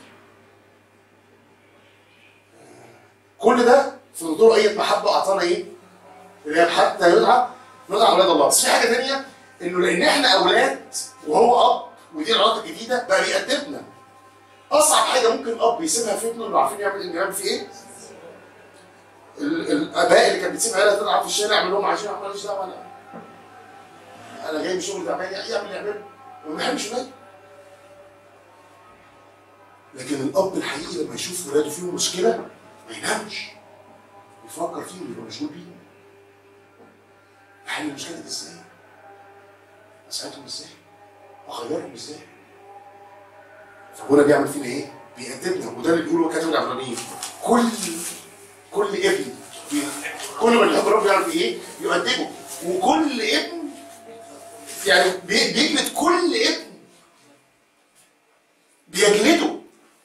كل ده في نظور ايه محبه اعطانا ايه؟ اللي هي حتى يدعى ندعى اولاد الله بس في حاجه ثانيه انه لان احنا اولاد وهو اب ودي العلاقه الجديده بقى بيأدبنا اصعب حاجه ممكن اب يسيبها في ابنه انه عارفين يعمل انه يعمل فيه ايه؟ ال- الاباء اللي كانت بتسيب عيالها تلعب في الشارع يعمل لهم عشان ماليش دعوه انا انا جاي من شغل تعبان يعمل يعمل ما بيحبش ولاده لكن الاب الحقيقي لما يشوف ولاده فيهم مشكله ما ينامش يفكر فيهم يبقى مشغول بيهم احل المشكله دي ازاي؟ اساعدهم ازاي؟ اغيرهم ازاي؟ فابونا بيعمل فينا ايه؟ بيأدبنا وده اللي بيقوله كاتب العبرانيين كل كل ابن بي- كل من يحب ربنا يعمل فيه ايه؟ يؤدبه وكل ابن يعني بي- بيجلد كل ابن بيجلده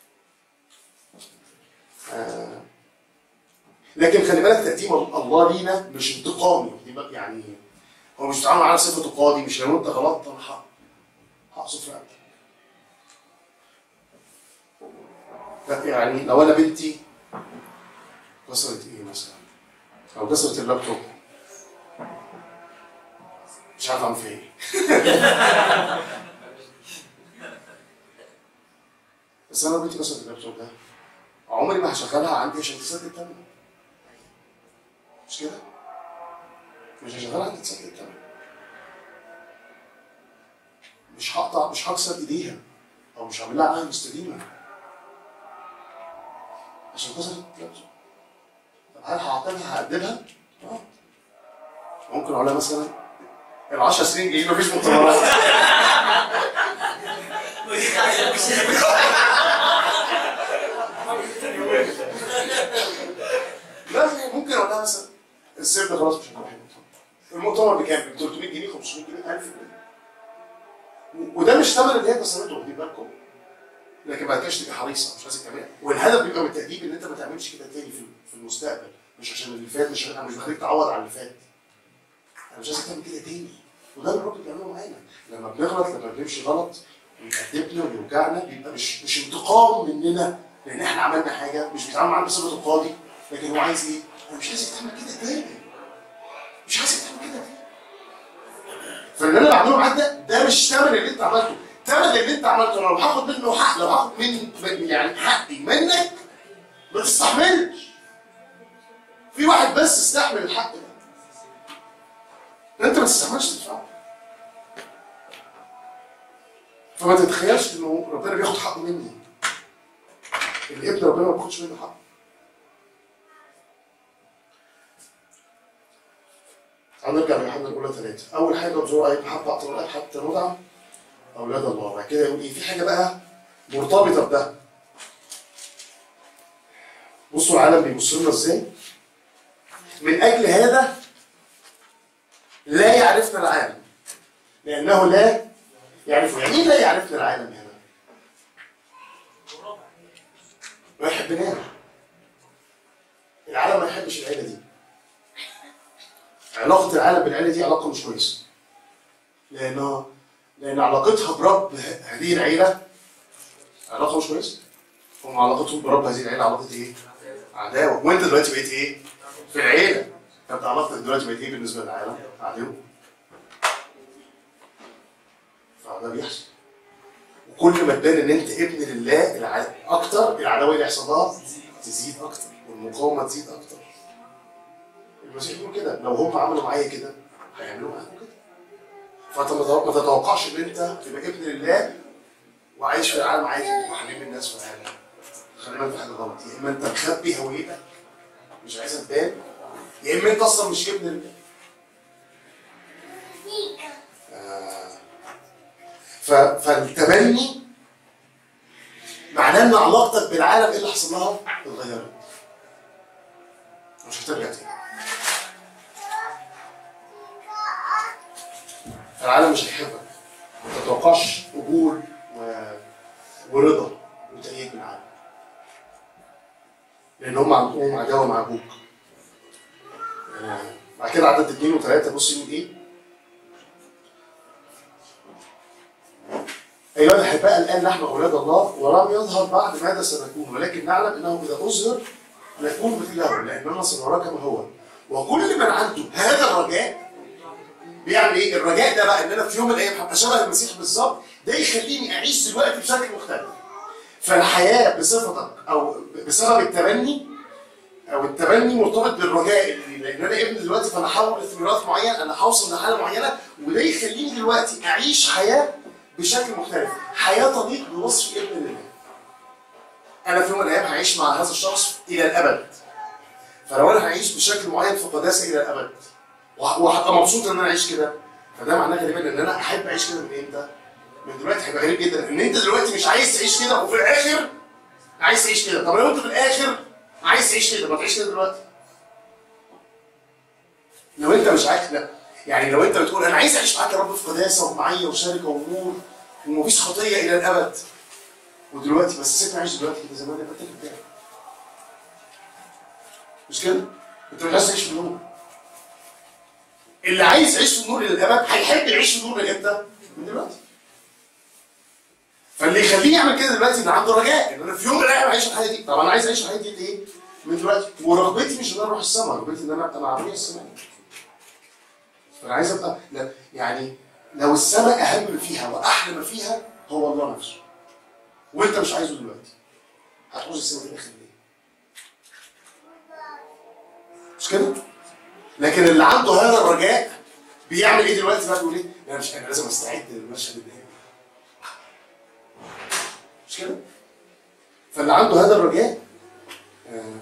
آه. لكن خلي بالك تقديم الله لينا مش انتقامي دي بقى يعني هو مش بيتعامل معانا صفه قاضي مش لو انت غلطت انا حق هقصف رقبتك لا يعني لو انا بنتي كسرت ايه مثلا او كسرت اللابتوب مش عارف اعمل فيها ايه بس انا لو بنتي كسرت اللابتوب ده عمري ما هشغلها عندي عشان تسدد الثمن مش كده؟ مش هشغلها عندي تسدد الثمن مش هقطع مش هكسر ايديها او مش هعمل لها عقد مستديمه عشان كسرت اللابتوب طب هل هعاقبها هأدبها؟ اه ممكن اقول لها مثلا ال 10 سنين جايين مفيش مؤتمرات لازم ممكن اقول لها مثلا الصيف ده خلاص مش هنروح المؤتمر المؤتمر بكام؟ ب 300 جنيه 500 جنيه 1000 جنيه و- وده مش ثمن اللي هي كسرته واخدين بالكم لكن بعد كده تبقى حريصه مش عايزك تعملها والهدف بيبقى من التأديب ان انت ما تعملش كده تاني في في المستقبل مش عشان اللي فات مش انا مش بخليك تعوض على اللي فات انا مش عايزك تعمل كده تاني وده اللي الرب بيعمله معانا لما بنغلط لما بنمشي غلط ويأدبنا ويوجعنا بيبقى مش مش انتقام مننا لان احنا عملنا حاجه مش بيتعامل معانا بصفه القاضي لكن هو عايز ايه؟ انا مش عايزك تعمل كده تاني مش عايزك تعمل كده تاني فاللي انا بعمله معاك ده ده مش ثمن اللي انت عملته ثمن اللي انت عملته لو هاخد منه حق لو هاخد من من- يعني حقي منك ما تستحملش في واحد بس استحمل الحق ده انت ما تستحملش تدفعه فما تتخيلش انه ربنا بياخد حقه مني الابن ربنا ما بياخدش منه حقه هنرجع ليوحنا الاولى ثلاثه اول حاجه بزور ايه محبه اعطى الاب حتى ندعى اولاد الله بعد كده يقول ايه في حاجه بقى مرتبطه بده بصوا العالم بيبص لنا ازاي من اجل هذا لا يعرفنا العالم لانه لا يعرفه يعني ايه لا يعرفنا العالم هنا ما يحبناش العالم ما يحبش العيله دي علاقة العالم بالعيلة دي علاقة مش كويسة. لأن لأن علاقتها برب هذه العيلة علاقة مش كويسة. هم علاقتهم برب هذه العيلة علاقة إيه؟ عداوة، وأنت دلوقتي بقيت إيه؟ في العيلة. فأنت علاقتك دلوقتي بقت إيه بالنسبة للعالم؟ عدو. فده بيحصل. وكل ما تبان إن أنت ابن لله الع... أكتر العداوة اللي يحصل لها تزيد أكتر والمقاومة تزيد أكتر. المسيح بيقول كده لو هم عملوا معايا كده هيعملوا معاكم كده فانت ما تتوقع- ما تتوقعش ان انت تبقى ابن لله وعايش في العالم عادي وحبيب الناس في العالم خلي بالك في حاجه غلط يا اما انت مخبي هويتك مش عايزها تبان يا اما انت اصلا مش ابن لله آه. ف- فالتبني معناه ان علاقتك بالعالم ايه اللي حصل لها؟ اتغيرت مش هترجع تاني العالم مش هيحبك ما تتوقعش قبول و... ورضا وتأييد من العالم لأن هم عندهم عداوة مع أبوك آه، بعد كده عدد اثنين وثلاثة بص يقول إيه أيها الأحباء الآن نحن أولاد الله ولم يظهر بعد ماذا سنكون ولكن نعلم أنه إذا أظهر نكون مثله لأننا سنراه كما هو وكل من عنده هذا الرجاء بيعمل ايه؟ الرجاء ده بقى ان انا في يوم من الايام هبقى شبه المسيح بالظبط ده يخليني اعيش دلوقتي بشكل مختلف. فالحياه بصفتك او بسبب التبني او التبني مرتبط بالرجاء اللي لان انا ابن دلوقتي فانا هحول لميراث معين انا هوصل لحاله معينه وده يخليني دلوقتي اعيش حياه بشكل مختلف، حياه تليق بوصف ابن لله. انا في يوم من الايام هعيش مع هذا الشخص الى الابد. فلو انا هعيش بشكل معين في قداسه الى الابد وه- وهبقى مبسوط ان انا اعيش كده فده معناه غالبا ان انا احب اعيش كده من امتى؟ من دلوقتي هيبقى غريب جدا ان انت دلوقتي مش عايز تعيش كده وفي الاخر عايز تعيش كده طب لو انت في الاخر عايز تعيش كده ما تعيش كده دلوقتي لو انت مش عايز لا يعني لو انت بتقول انا عايز اعيش معاك يا رب في قداسه ومعيه وشركه ونور ومفيش خطيه الى الابد ودلوقتي بس سيبني اعيش دلوقتي كده زمان يبقى انت كده مش كده؟ انت مش عايز تعيش في النور اللي عايز يعيش في النور الى الابد هيحب يعيش في النور من امتى؟ من دلوقتي فاللي يخليه يعمل كده دلوقتي ان عنده رجاء ان انا في يوم من الايام هعيش الحياه دي طب انا عايز اعيش الحياه دي ليه؟ من دلوقتي ورغبتي مش ان انا اروح السماء رغبتي ان انا ابقى مع ابويا السماء فانا عايز ابقى لا يعني لو السماء اهم ما فيها واحلى ما فيها هو الله نفسه وانت مش عايزه دلوقتي هتعوز السماء في الاخر ليه؟ مش كده؟ لكن اللي عنده هذا الرجاء بيعمل ايه دلوقتي بقى بيقول ايه؟ انا مش انا لازم استعد للمشهد النهائي مش كده؟ فاللي عنده هذا الرجاء آه،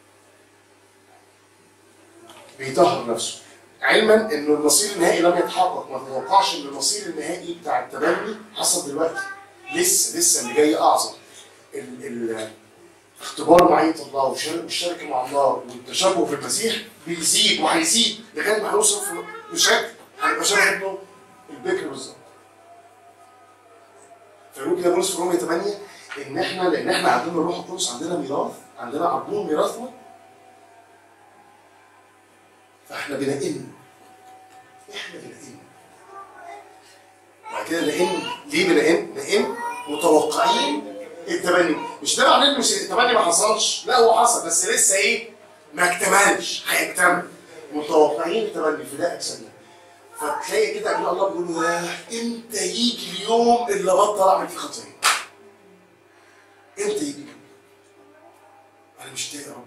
بيطهر نفسه علما ان المصير النهائي لم يتحقق ما تتوقعش ان المصير النهائي بتاع التبني حصل دلوقتي لسه لسه اللي جاي اعظم ال ال اختبار معية الله والشركة والشركة مع الله والتشبه في المسيح بيزيد وهيزيد لغاية ما هيوصل في بشكل هيبقى شبه ابنه البكر بالظبط. فيقول كده بولس في رومية 8 ان احنا لان احنا عندنا الروح القدس عندنا ميراث عندنا عربون ميراثنا فاحنا بنئن احنا بنئن بعد كده نئن ليه بنئن؟ نئن متوقعين التبني مش ده معناه ان مش التبني ما حصلش لا هو حصل بس لسه ايه ما اكتملش هيكتمل متوقعين التبني في ده اجسادنا فتلاقي كده ان الله بيقول له ياه امتى يجي اليوم اللي بطل اعمل فيه خطيه امتى يجي اليوم انا مشتاق يا رب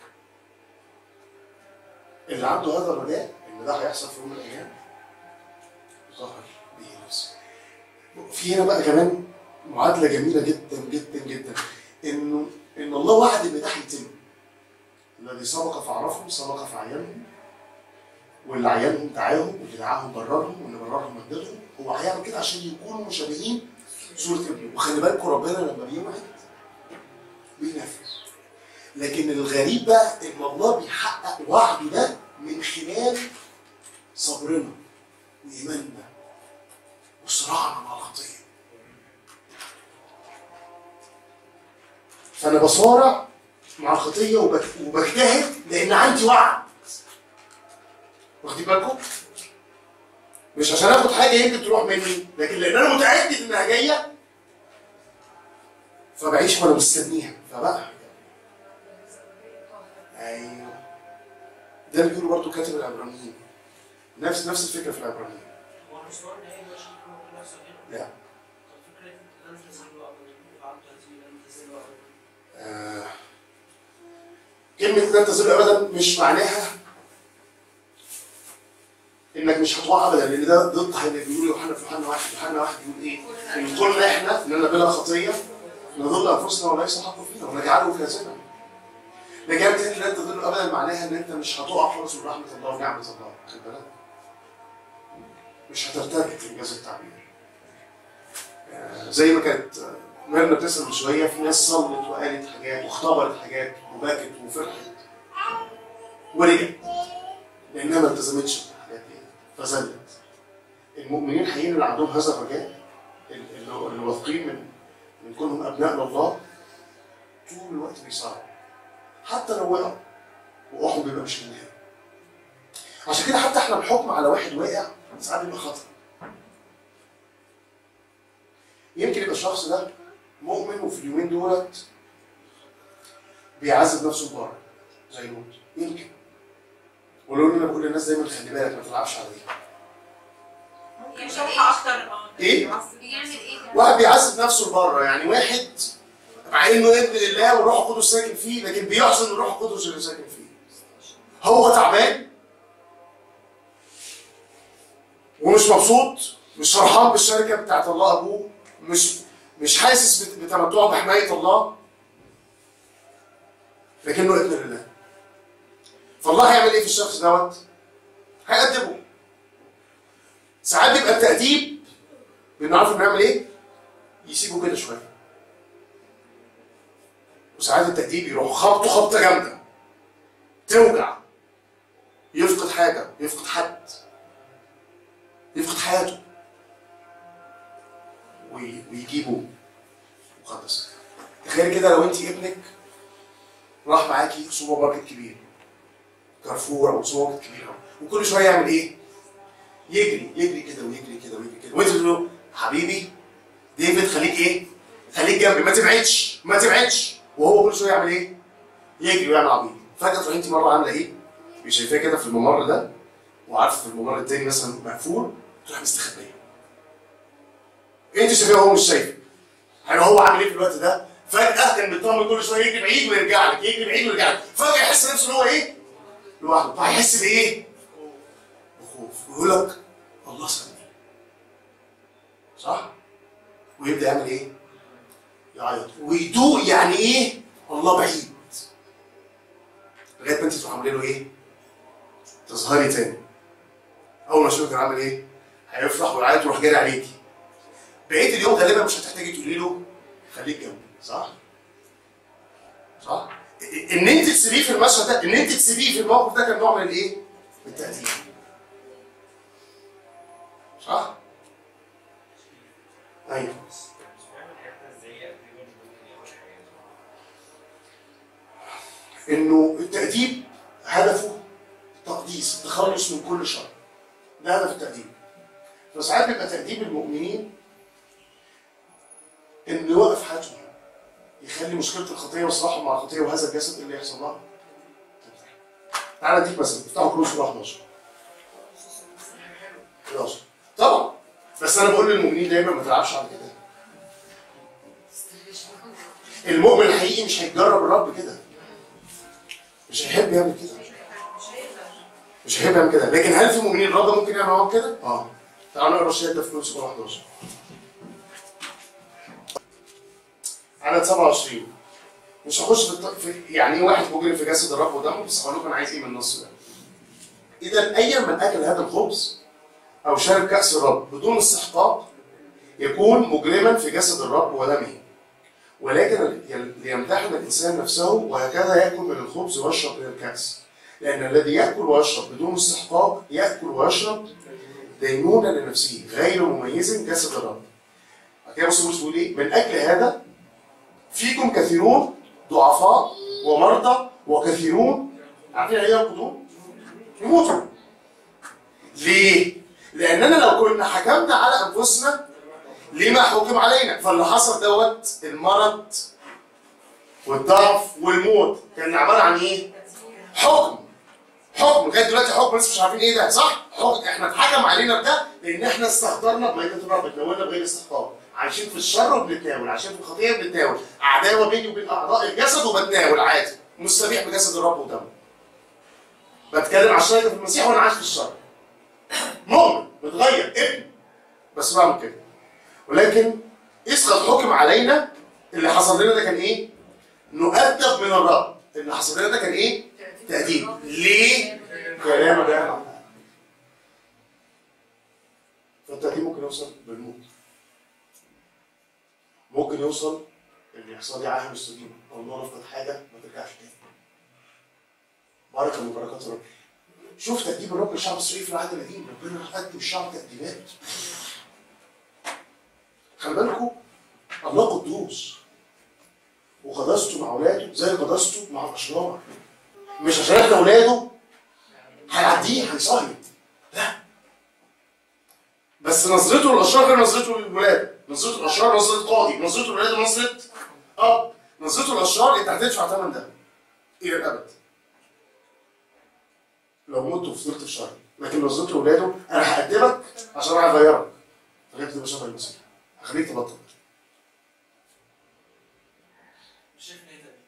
اللي عنده هذا الرجاء ان ده هيحصل في يوم من الايام ظهر به نفسه في هنا بقى كمان معادله جميله جدا جدا جدا انه ان الله وعد ان ده هيتم الذي سبق فعرفهم سبق فعينهم واللي عينهم دعاهم واللي دعاهم بررهم واللي بررهم مجدهم هو هيعمل كده عشان يكونوا مشابهين صورة ابنه وخلي بالكم ربنا لما بيوعد بينفذ لكن الغريب بقى ان الله بيحقق وعده ده من خلال صبرنا وايماننا وصراعنا مع الخطيه فانا بصارع مع الخطيه وبك- وبجتهد لان عندي وعد واخدين بالكم؟ مش عشان اخد حاجه يمكن تروح مني لكن لان انا متاكد انها جايه فبعيش وانا مستنيها فبقى ايوه ده اللي بيقوله برضه كاتب العبرانيين نفس نفس الفكره في العبرانيين هو المشوار النهائي ماشي يكون نفسه هنا لا طب فكرة لن تزلوا أبدا فعلت هذه لن تزلوا أبدا آه. كلمة لن تزول أبدا مش معناها إنك مش هتقع أبدا لأن ده ضد اللي بيقول يوحنا في يوحنا واحد يوحنا واحد بيقول إيه؟ إن قلنا إحنا إننا بلا خطية نضل أنفسنا وليس الحق فينا ونجعله كاذبا. لكن كلمة لن تضل أبدا معناها إن أنت مش هتقع خالص من رحمة الله ونعمة الله خد بالك؟ مش هترتبك في إنجاز التعبير. آه، زي ما كانت آه، ميرنا بتسأل من شوية في ناس صلت وقالت حاجات واختبرت حاجات وبكت وفرحت ورجعت لأنها ما التزمتش بالحاجات دي فزلت المؤمنين الحقيقيين اللي عندهم هذا الرجاء اللي اللي واثقين من من كونهم أبناء لله طول الوقت بيسعوا حتى لو وقعوا وقعوا بيبقى مش النهاية عشان كده حتى احنا الحكم على واحد واقع ساعات بيبقى خطأ يمكن يبقى الشخص ده مؤمن وفي اليومين دولت بيعذب نفسه بره زي لوط يمكن ولو انا بقول للناس دايما خلي بالك ما تلعبش على دي ممكن شرح اكتر اه إيه؟ بيعمل ايه ده؟ واحد بيعذب نفسه لبره يعني واحد مع انه ابن لله والروح القدس ساكن فيه لكن بيحزن الروح القدس اللي ساكن فيه هو تعبان ومش مبسوط مش فرحان بالشركه بتاعت الله ابوه مش مش حاسس بت- بتمتعه بحمايه الله لكنه ابن لله فالله هيعمل ايه في الشخص دوت؟ هيأدبه ساعات بيبقى التأديب بانه عارف انه يعمل ايه؟ يسيبه كده شويه وساعات التأديب يروح خبطه خبطه جامده توجع يفقد حاجه يفقد حد يفقد حياته وي- ويجيبه مقدس تخيل كده لو انت ابنك راح معاكي سوبر ماركت كبير كارفور او سوبر ماركت كبير أوي، وكل شويه يعمل ايه؟ يجري يجري كده ويجري كده ويجري كده وانت تقول له حبيبي ديفيد خليك ايه؟ خليك جنبي ما تبعدش ما تبعدش وهو كل شويه يعمل ايه؟ يجري ويعمل عبيط فجاه تروحي انت مره عامله ايه؟ مش شايفاه كده في الممر ده وعارفه في الممر التاني مثلا مقفول تروح مستخبيه انت شايفاه وهو مش شايفه هيبقى هو عامل ايه في الوقت ده؟ فجأة كان بيطمن كل شوية يجري بعيد ويرجع لك، يجري بعيد ويرجع لك، فجأة يحس نفسه ان هو ايه؟ لوحده، فهيحس بايه؟ بخوف، ويقول لك الله سابني. صح؟ ويبدأ يعمل ايه؟ يعيط، ويدوق يعني ايه؟ الله بعيد. لغاية ما انت تروح عامله له ايه؟ تظهري تاني. أول ما يشوفك كان عامل ايه؟ هيفرح ويعيط ويروح جاري عليكي. بقيه اليوم غالبا مش هتحتاجي تقولي له خليك جنبي صح؟ صح؟ ان انت تسيبيه في المشهد ده ان انت تسيبيه في الموقف ده كان نوع من الايه؟ من التأديب صح؟ ايوه انه التأديب هدفه تقديس التخلص من كل شر ده هدف التأديب فساعات بيبقى تأديب المؤمنين انه يوقف حياتهم يخلي مشكله الخطيه وصراحهم مع الخطيه وهذا الجسد اللي يحصل لها تعالى اديك مثلا افتحوا كروس 11 11 طبعا بس انا بقول للمؤمنين دايما ما تلعبش على كده المؤمن الحقيقي مش هيجرب الرب كده مش هيحب يعمل كده مش هيحب يعمل كده لكن هل في مؤمنين الرب ممكن يعمل معاهم كده؟ اه تعالوا نقرا الشيء ده في كروس 11 عدد 27 مش هخش في, الت- في يعني ايه واحد مجرم في جسد الرب ودمه بس هقول لكم انا عايز ايه من النص ده. اذا ايا من اكل هذا الخبز او شرب كاس الرب بدون استحقاق يكون مجرما في جسد الرب ودمه ولكن ي- ليمتحن الانسان نفسه وهكذا ياكل من الخبز ويشرب من الكاس لان الذي ياكل ويشرب بدون استحقاق ياكل ويشرب دينونة لنفسه غير مميز جسد الرب. بعد كده بص بص بيقول ايه؟ من اجل هذا فيكم كثيرون ضعفاء ومرضى وكثيرون عارفين يعني ايه يرقدون؟ يموتوا. ليه؟ لأننا لو كنا حكمنا على أنفسنا لما حكم علينا؟ فاللي حصل دوت المرض والضعف والموت كان عبارة عن إيه؟ حكم حكم لغايه دلوقتي حكم لسه مش عارفين ايه ده صح؟ حكم احنا اتحكم علينا بده لان احنا استهترنا بمائده الرب اتناولنا بغير استحقاق عايشين في الشر وبنتناول عايشين في الخطيه وبنتناول عداوه بيني وبين اعضاء الجسد وبتناول عادي مستبيح بجسد الرب ودمه بتكلم على الشر في المسيح وانا عايش في الشر مؤمن متغير ابن بس بعمل كده ولكن اسقط حكم علينا اللي حصل لنا ده كان ايه؟ نؤدب من الرب اللي حصل لنا ده كان ايه؟ تأديب ليه؟ كلام ده فالتأديب ممكن يوصل بالموت ممكن يوصل ان يحصل لي عاهه مستديمه او ان انا افقد حاجه ما ترجعش تاني بركه من بركات ربي شوف تأديب الرب للشعب الاسرائيلي في العهد القديم ربنا قدم الشعب تأديبات خلي بالكم الله قدوس وقدسته مع اولاده زي قدسته مع الاشرار مش عشان احنا اولاده هيعديه هيصلي لا بس نظرته للاشرار غير نظرته للولاد نظرته للاشرار نظره قاضي نظرته للولاد نظره اب نظرته للاشرار انت هتدفع ثمن ده الى الابد لو مت وفضلت في الشر لكن نظرته لاولاده انا هقدمك عشان انا هغيرك لغايه تبقى شبه المسيح هخليك تبطل مش شايف ان هي تأديب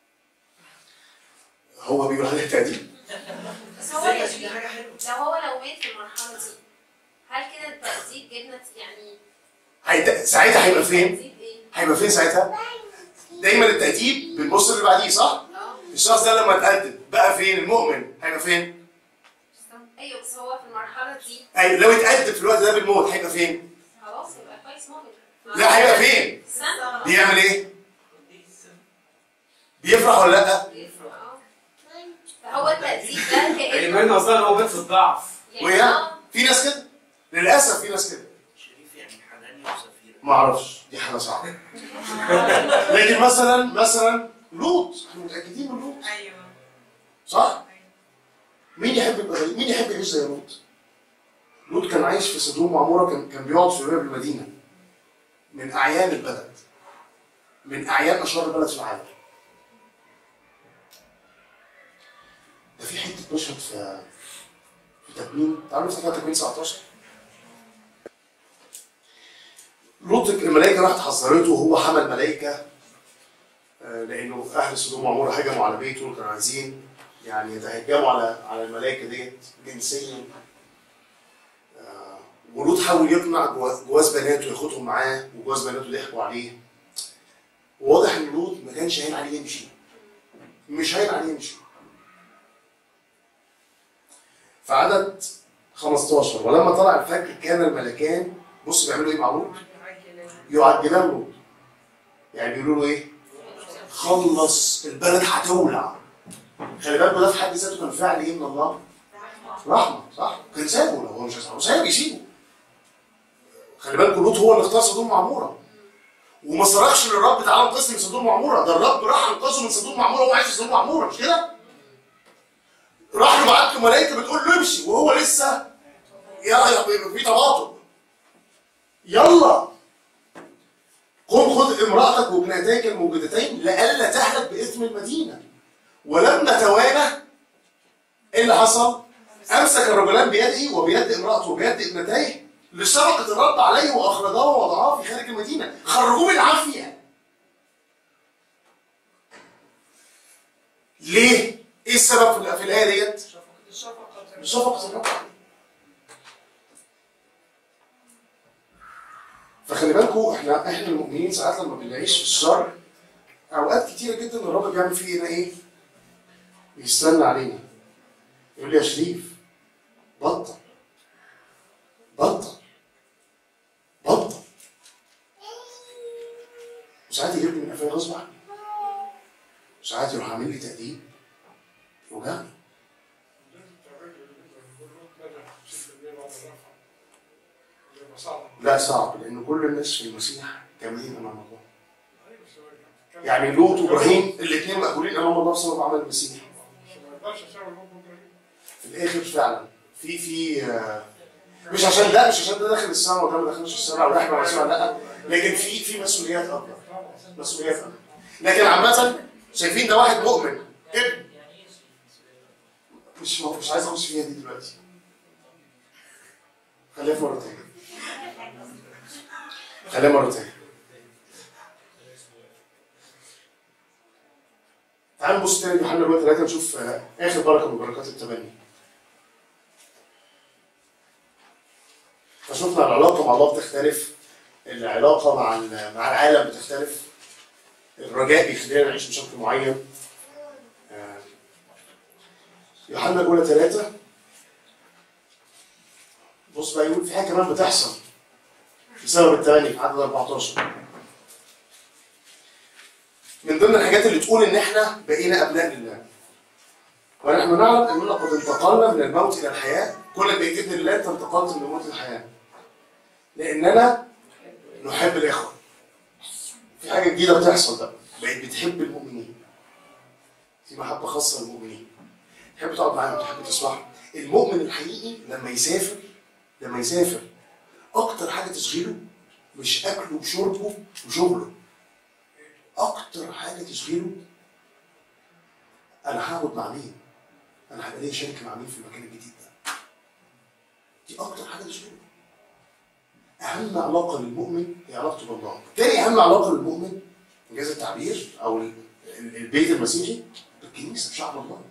هو بيقول عليه تأديب بس هو ازاي يا تأديب دي حاجه حلوه لو هو لو مات في المرحلة دي هل كده التأديب جبنا يعني هيت... ساعتها هيبقى فين؟ تأديب ايه؟ هيبقى فين ساعتها؟ دايما التأديب بنبص اللي بعديه صح؟ اه الشخص ده لما اتقدم بقى فين؟ المؤمن هيبقى فين؟ ايوه بس هو في المرحله دي ايوه لو اتقدم في الوقت ده بالموت هيبقى فين؟ خلاص يبقى كويس مؤمن لا هيبقى فين؟ استنى بيعمل ايه؟ بيفرح ولا لا؟ بيفرق اه فهو التأديب ده كأنه ايمان اصلا هو بيت الضعف يعني ويا اه في ناس كده للاسف في ناس كده شريف يعني حناني وسفيرة ما اعرفش دي حاجه صعبه لكن مثلا مثلا لوط احنا متاكدين من لوط ايوه صح؟ مين يحب يبقى غريب؟ مين يحب يعيش زي لوط؟ لوط كان عايش في سدوم وعموره كان كان بيقعد في باب المدينه من اعيان البلد من اعيان اشرار البلد في العالم ده في حته مشهد في في تكوين تعالوا نفتح كده تكوين 19 لوط الملائكه راحت حذرته وهو حمل ملائكه آه، لانه اهل سدوم وعموره هجموا على بيته وكانوا عايزين يعني يتهجموا على على الملائكه ديت جنسيا آه، ولوط حاول يقنع جوا- جواز بناته ياخدهم معاه وجواز بناته ضحكوا عليه واضح ان لوط ما كانش هين عليه يمشي مش هين عليه يمشي في عدد 15 ولما طلع الفجر كان الملكان بص بيعملوا ايه مع لوط؟ يعجلان لوط يعني بيقولوا له ايه؟ خلص البلد هتولع خلي بالكوا ده في حد ذاته كان فعل ايه من الله؟ رحمه صح؟ كان سابه لو هو مش هيسابه سابه يسيبه خلي بالكوا لوط هو اللي اختار سدوم وعموره وما صرخش للرب تعالى انقذني من سدوم وعموره ده الرب راح انقذه من سدوم وعموره وهو عايش في سدوم وعموره مش كده؟ راح له بعت له ملائكه بتقول له امشي وهو لسه يا يا في تباطؤ يلا قم خذ امرأتك وابنتيك الموجودتين لئلا تهلك بإثم المدينة ولما توانى ايه اللي حصل؟ امسك الرجلان بيده وبيد امرأته وبيد ابنتيه لشرقة الرب عليه واخرجاه ووضعاه في خارج المدينة خرجوه بالعافية ليه؟ ايه السبب في- في الآية ديت؟ شفقة الرب عليه. فخلي بالكوا احنا احنا المؤمنين ساعات لما بنعيش في الشر اوقات كتيره جدا الرب بيعمل فينا ايه؟ بيستنى علينا يقول لي يا شريف بطل بطل بطل وساعات يجيبني من قفايا غصب عني ساعات يروح عامل لي تأديب يوجعني لا صعب لان كل الناس في المسيح كاملين امام الله يعني لوط وابراهيم الاثنين مقبولين امام الله بسبب عمل المسيح في الاخر فعلا في في آه، مش عشان ده مش عشان ده داخل السماء وده ما دخلش السماء او احنا مسؤول لا لكن في في مسؤوليات اكبر مسؤوليات اكبر لكن عامة شايفين ده واحد مؤمن ابن مش مش عايز اخش فيها دي دلوقتي خليها في مرة تانية خليها مرة تانية تعالوا نبص تاني يوحنا الوقت 3 نشوف آه، اخر بركه من بركات التبني. فشفنا العلاقه مع الله بتختلف العلاقه مع ال- مع العالم بتختلف الرجاء بيخلينا نعيش بشكل معين آه، يوحنا الاولى ثلاثه بص بقى يقول في حاجه كمان بتحصل بسبب التبني في عدد 14 من ضمن الحاجات اللي تقول ان احنا بقينا ابناء لله ونحن نعلم اننا قد انتقلنا من الموت الى الحياه كل بقيت ابن لله انت انتقلت من الموت للحياه لاننا نحب الاخوه في حاجه جديده بتحصل بقى بقيت بتحب المؤمنين في محبه خاصه للمؤمنين تحب تقعد معاهم تحب تسمعهم المؤمن الحقيقي لما يسافر لما يسافر اكتر حاجه تشغله مش اكله وشربه وشغله اكتر حاجه تشغله انا هقعد مع مين انا هبقى ليا شركه مع مين في المكان الجديد ده دي اكتر حاجه تشغله اهم علاقه للمؤمن هي علاقته بالله تاني اهم علاقه للمؤمن انجاز التعبير او ال- ال- البيت المسيحي بالكنيسه بشعب الله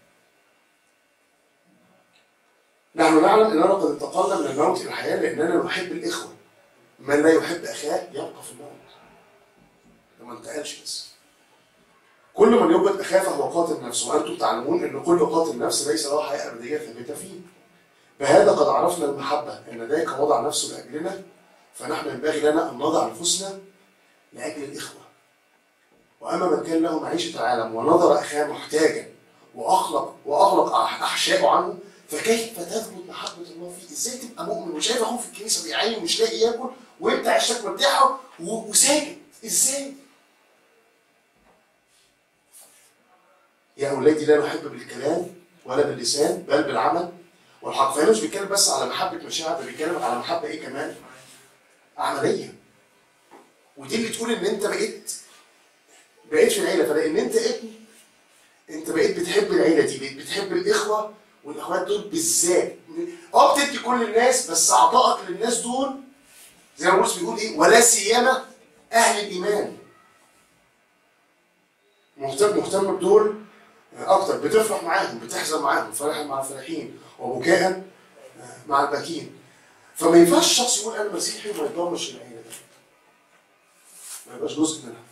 نحن نعلم اننا قد انتقلنا من الموت الى الحياه لاننا نحب الاخوه من لا يحب اخاه يبقى في الموت ده ما انتقلش بس كل من يبغض اخاه فهو قاتل نفسه وانتم تعلمون ان كل قاتل نفس ليس له حياه ابديه ثابته فيه بهذا قد عرفنا المحبة أن ذلك وضع نفسه لأجلنا فنحن ينبغي لنا أن نضع أنفسنا لأجل الإخوة وأما من كان له معيشة العالم ونظر أخاه محتاجا وأخلق وأغلق أحشائه عنه فكيف تثبت محبة الله فيك؟ إزاي تبقى مؤمن وشايف أخوه في الكنيسة بيعاني ومش لاقي ياكل وأنت عيشتك مرتاحة و- وساكت؟ إزاي؟ يا أولادي لا نحب بالكلام ولا باللسان بل بالعمل والحق فهنا مش بيتكلم بس على محبة مشاعر ده بيتكلم على محبة إيه كمان؟ عملية ودي اللي تقول إن أنت بقيت بقيت في العيلة فلأن أنت ابن أنت بقيت بتحب العيلة دي بقيت بتحب الإخوة والإخوات دول بالذات أه بتدي كل الناس بس عطائك للناس دول زي ما بولس بيقول إيه ولا سيما أهل الإيمان مهتم مهتم بدول اكتر بتفرح معاهم بتحزن معاهم فرحا مع الفرحين وبكاء مع الباكين فما ينفعش الشخص يقول انا مسيحي وما يضمش العيله دي ما يبقاش جزء منها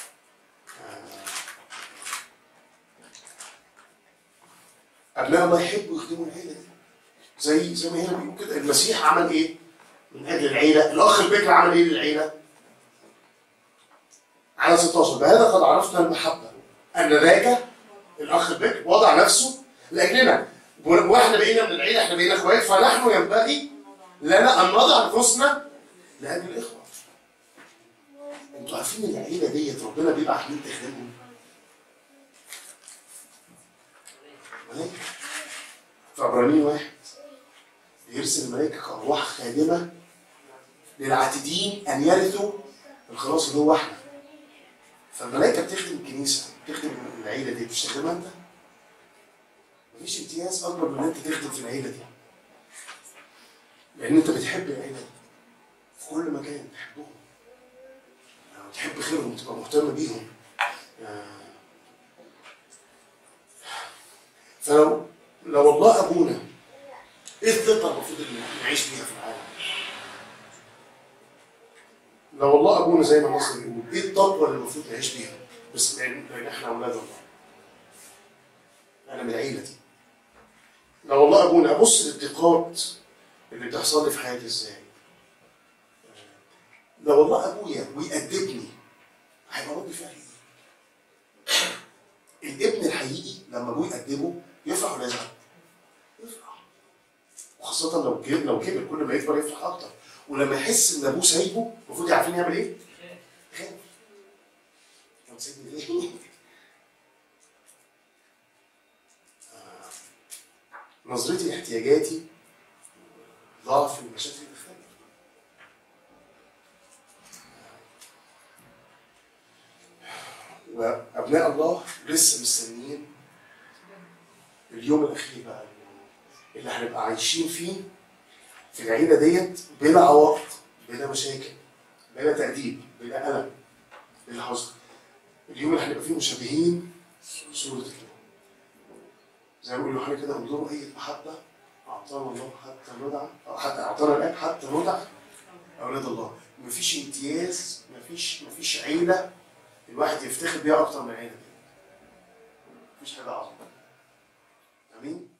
ابناء الله يحبوا يخدموا العيله دي زي زي ما هنا بيقول كده المسيح عمل ايه؟ من اجل العيله الاخ البكر عمل ايه للعيله؟ على 16 بهذا قد عرفنا المحبه ان ذاك الاخ البكر وضع نفسه لاجلنا واحنا بقينا من العيله احنا بقينا اخوات فنحن ينبغي لنا ان نضع انفسنا لاجل الاخوه. انتوا عارفين العيله ديت ربنا بيبعت مين تخدمهم؟ ملائكه. في عبرانيين واحد بيرسل الملائكه كارواح خادمه للعاتدين ان يرثوا الخلاص اللي هو احنا. فالملائكه بتخدم الكنيسه بتخدم العيله دي بتستخدمها انت مفيش امتياز اكبر من ان انت تخدم في العيله دي لان انت بتحب العيله دي في كل مكان تحبهم يعني تحب خيرهم تبقى مهتم بيهم آه. فلو لو الله ابونا ايه الثقه المفروض ان نعيش بيها في العالم لو الله ابونا زي ما مصر بيقول ايه التقوى اللي المفروض نعيش بيها بس لان لأن احنا اولاد الله انا من العيله دي لو الله ابونا ابص للضيقات اللي بتحصل لي في حياتي ازاي لو الله ابويا ويأدبني هيبقى رد فعلي ايه؟ الابن الحقيقي لما ابوه يأدبه يفرح ولا يزعل؟ يفرح وخاصة لو كبر لو كبر كل ما يكبر يفرح أكتر ولما يحس إن أبوه سايبه المفروض عارفين يعمل إيه؟ يخاف طب سيبني ليه؟ آه، نظرتي لاحتياجاتي ضعف المشاكل اللي خارج وابناء الله لسه مستنيين اليوم الاخير بقى اللي هنبقى عايشين فيه في العيله ديت بلا عوائق بلا مشاكل بلا تأديب بلا ألم بلا حزن اليوم اللي هنبقى فيه مشابهين صورة الله زي ما بيقول يوحنا كده انظروا أي محبة أعطانا الله حتى ندعى أو حتى أعطانا الآب حتى ندعى أولاد الله مفيش امتياز مفيش مفيش عيلة الواحد يفتخر بيها أكتر من العيلة دي مفيش حاجة أعظم آمين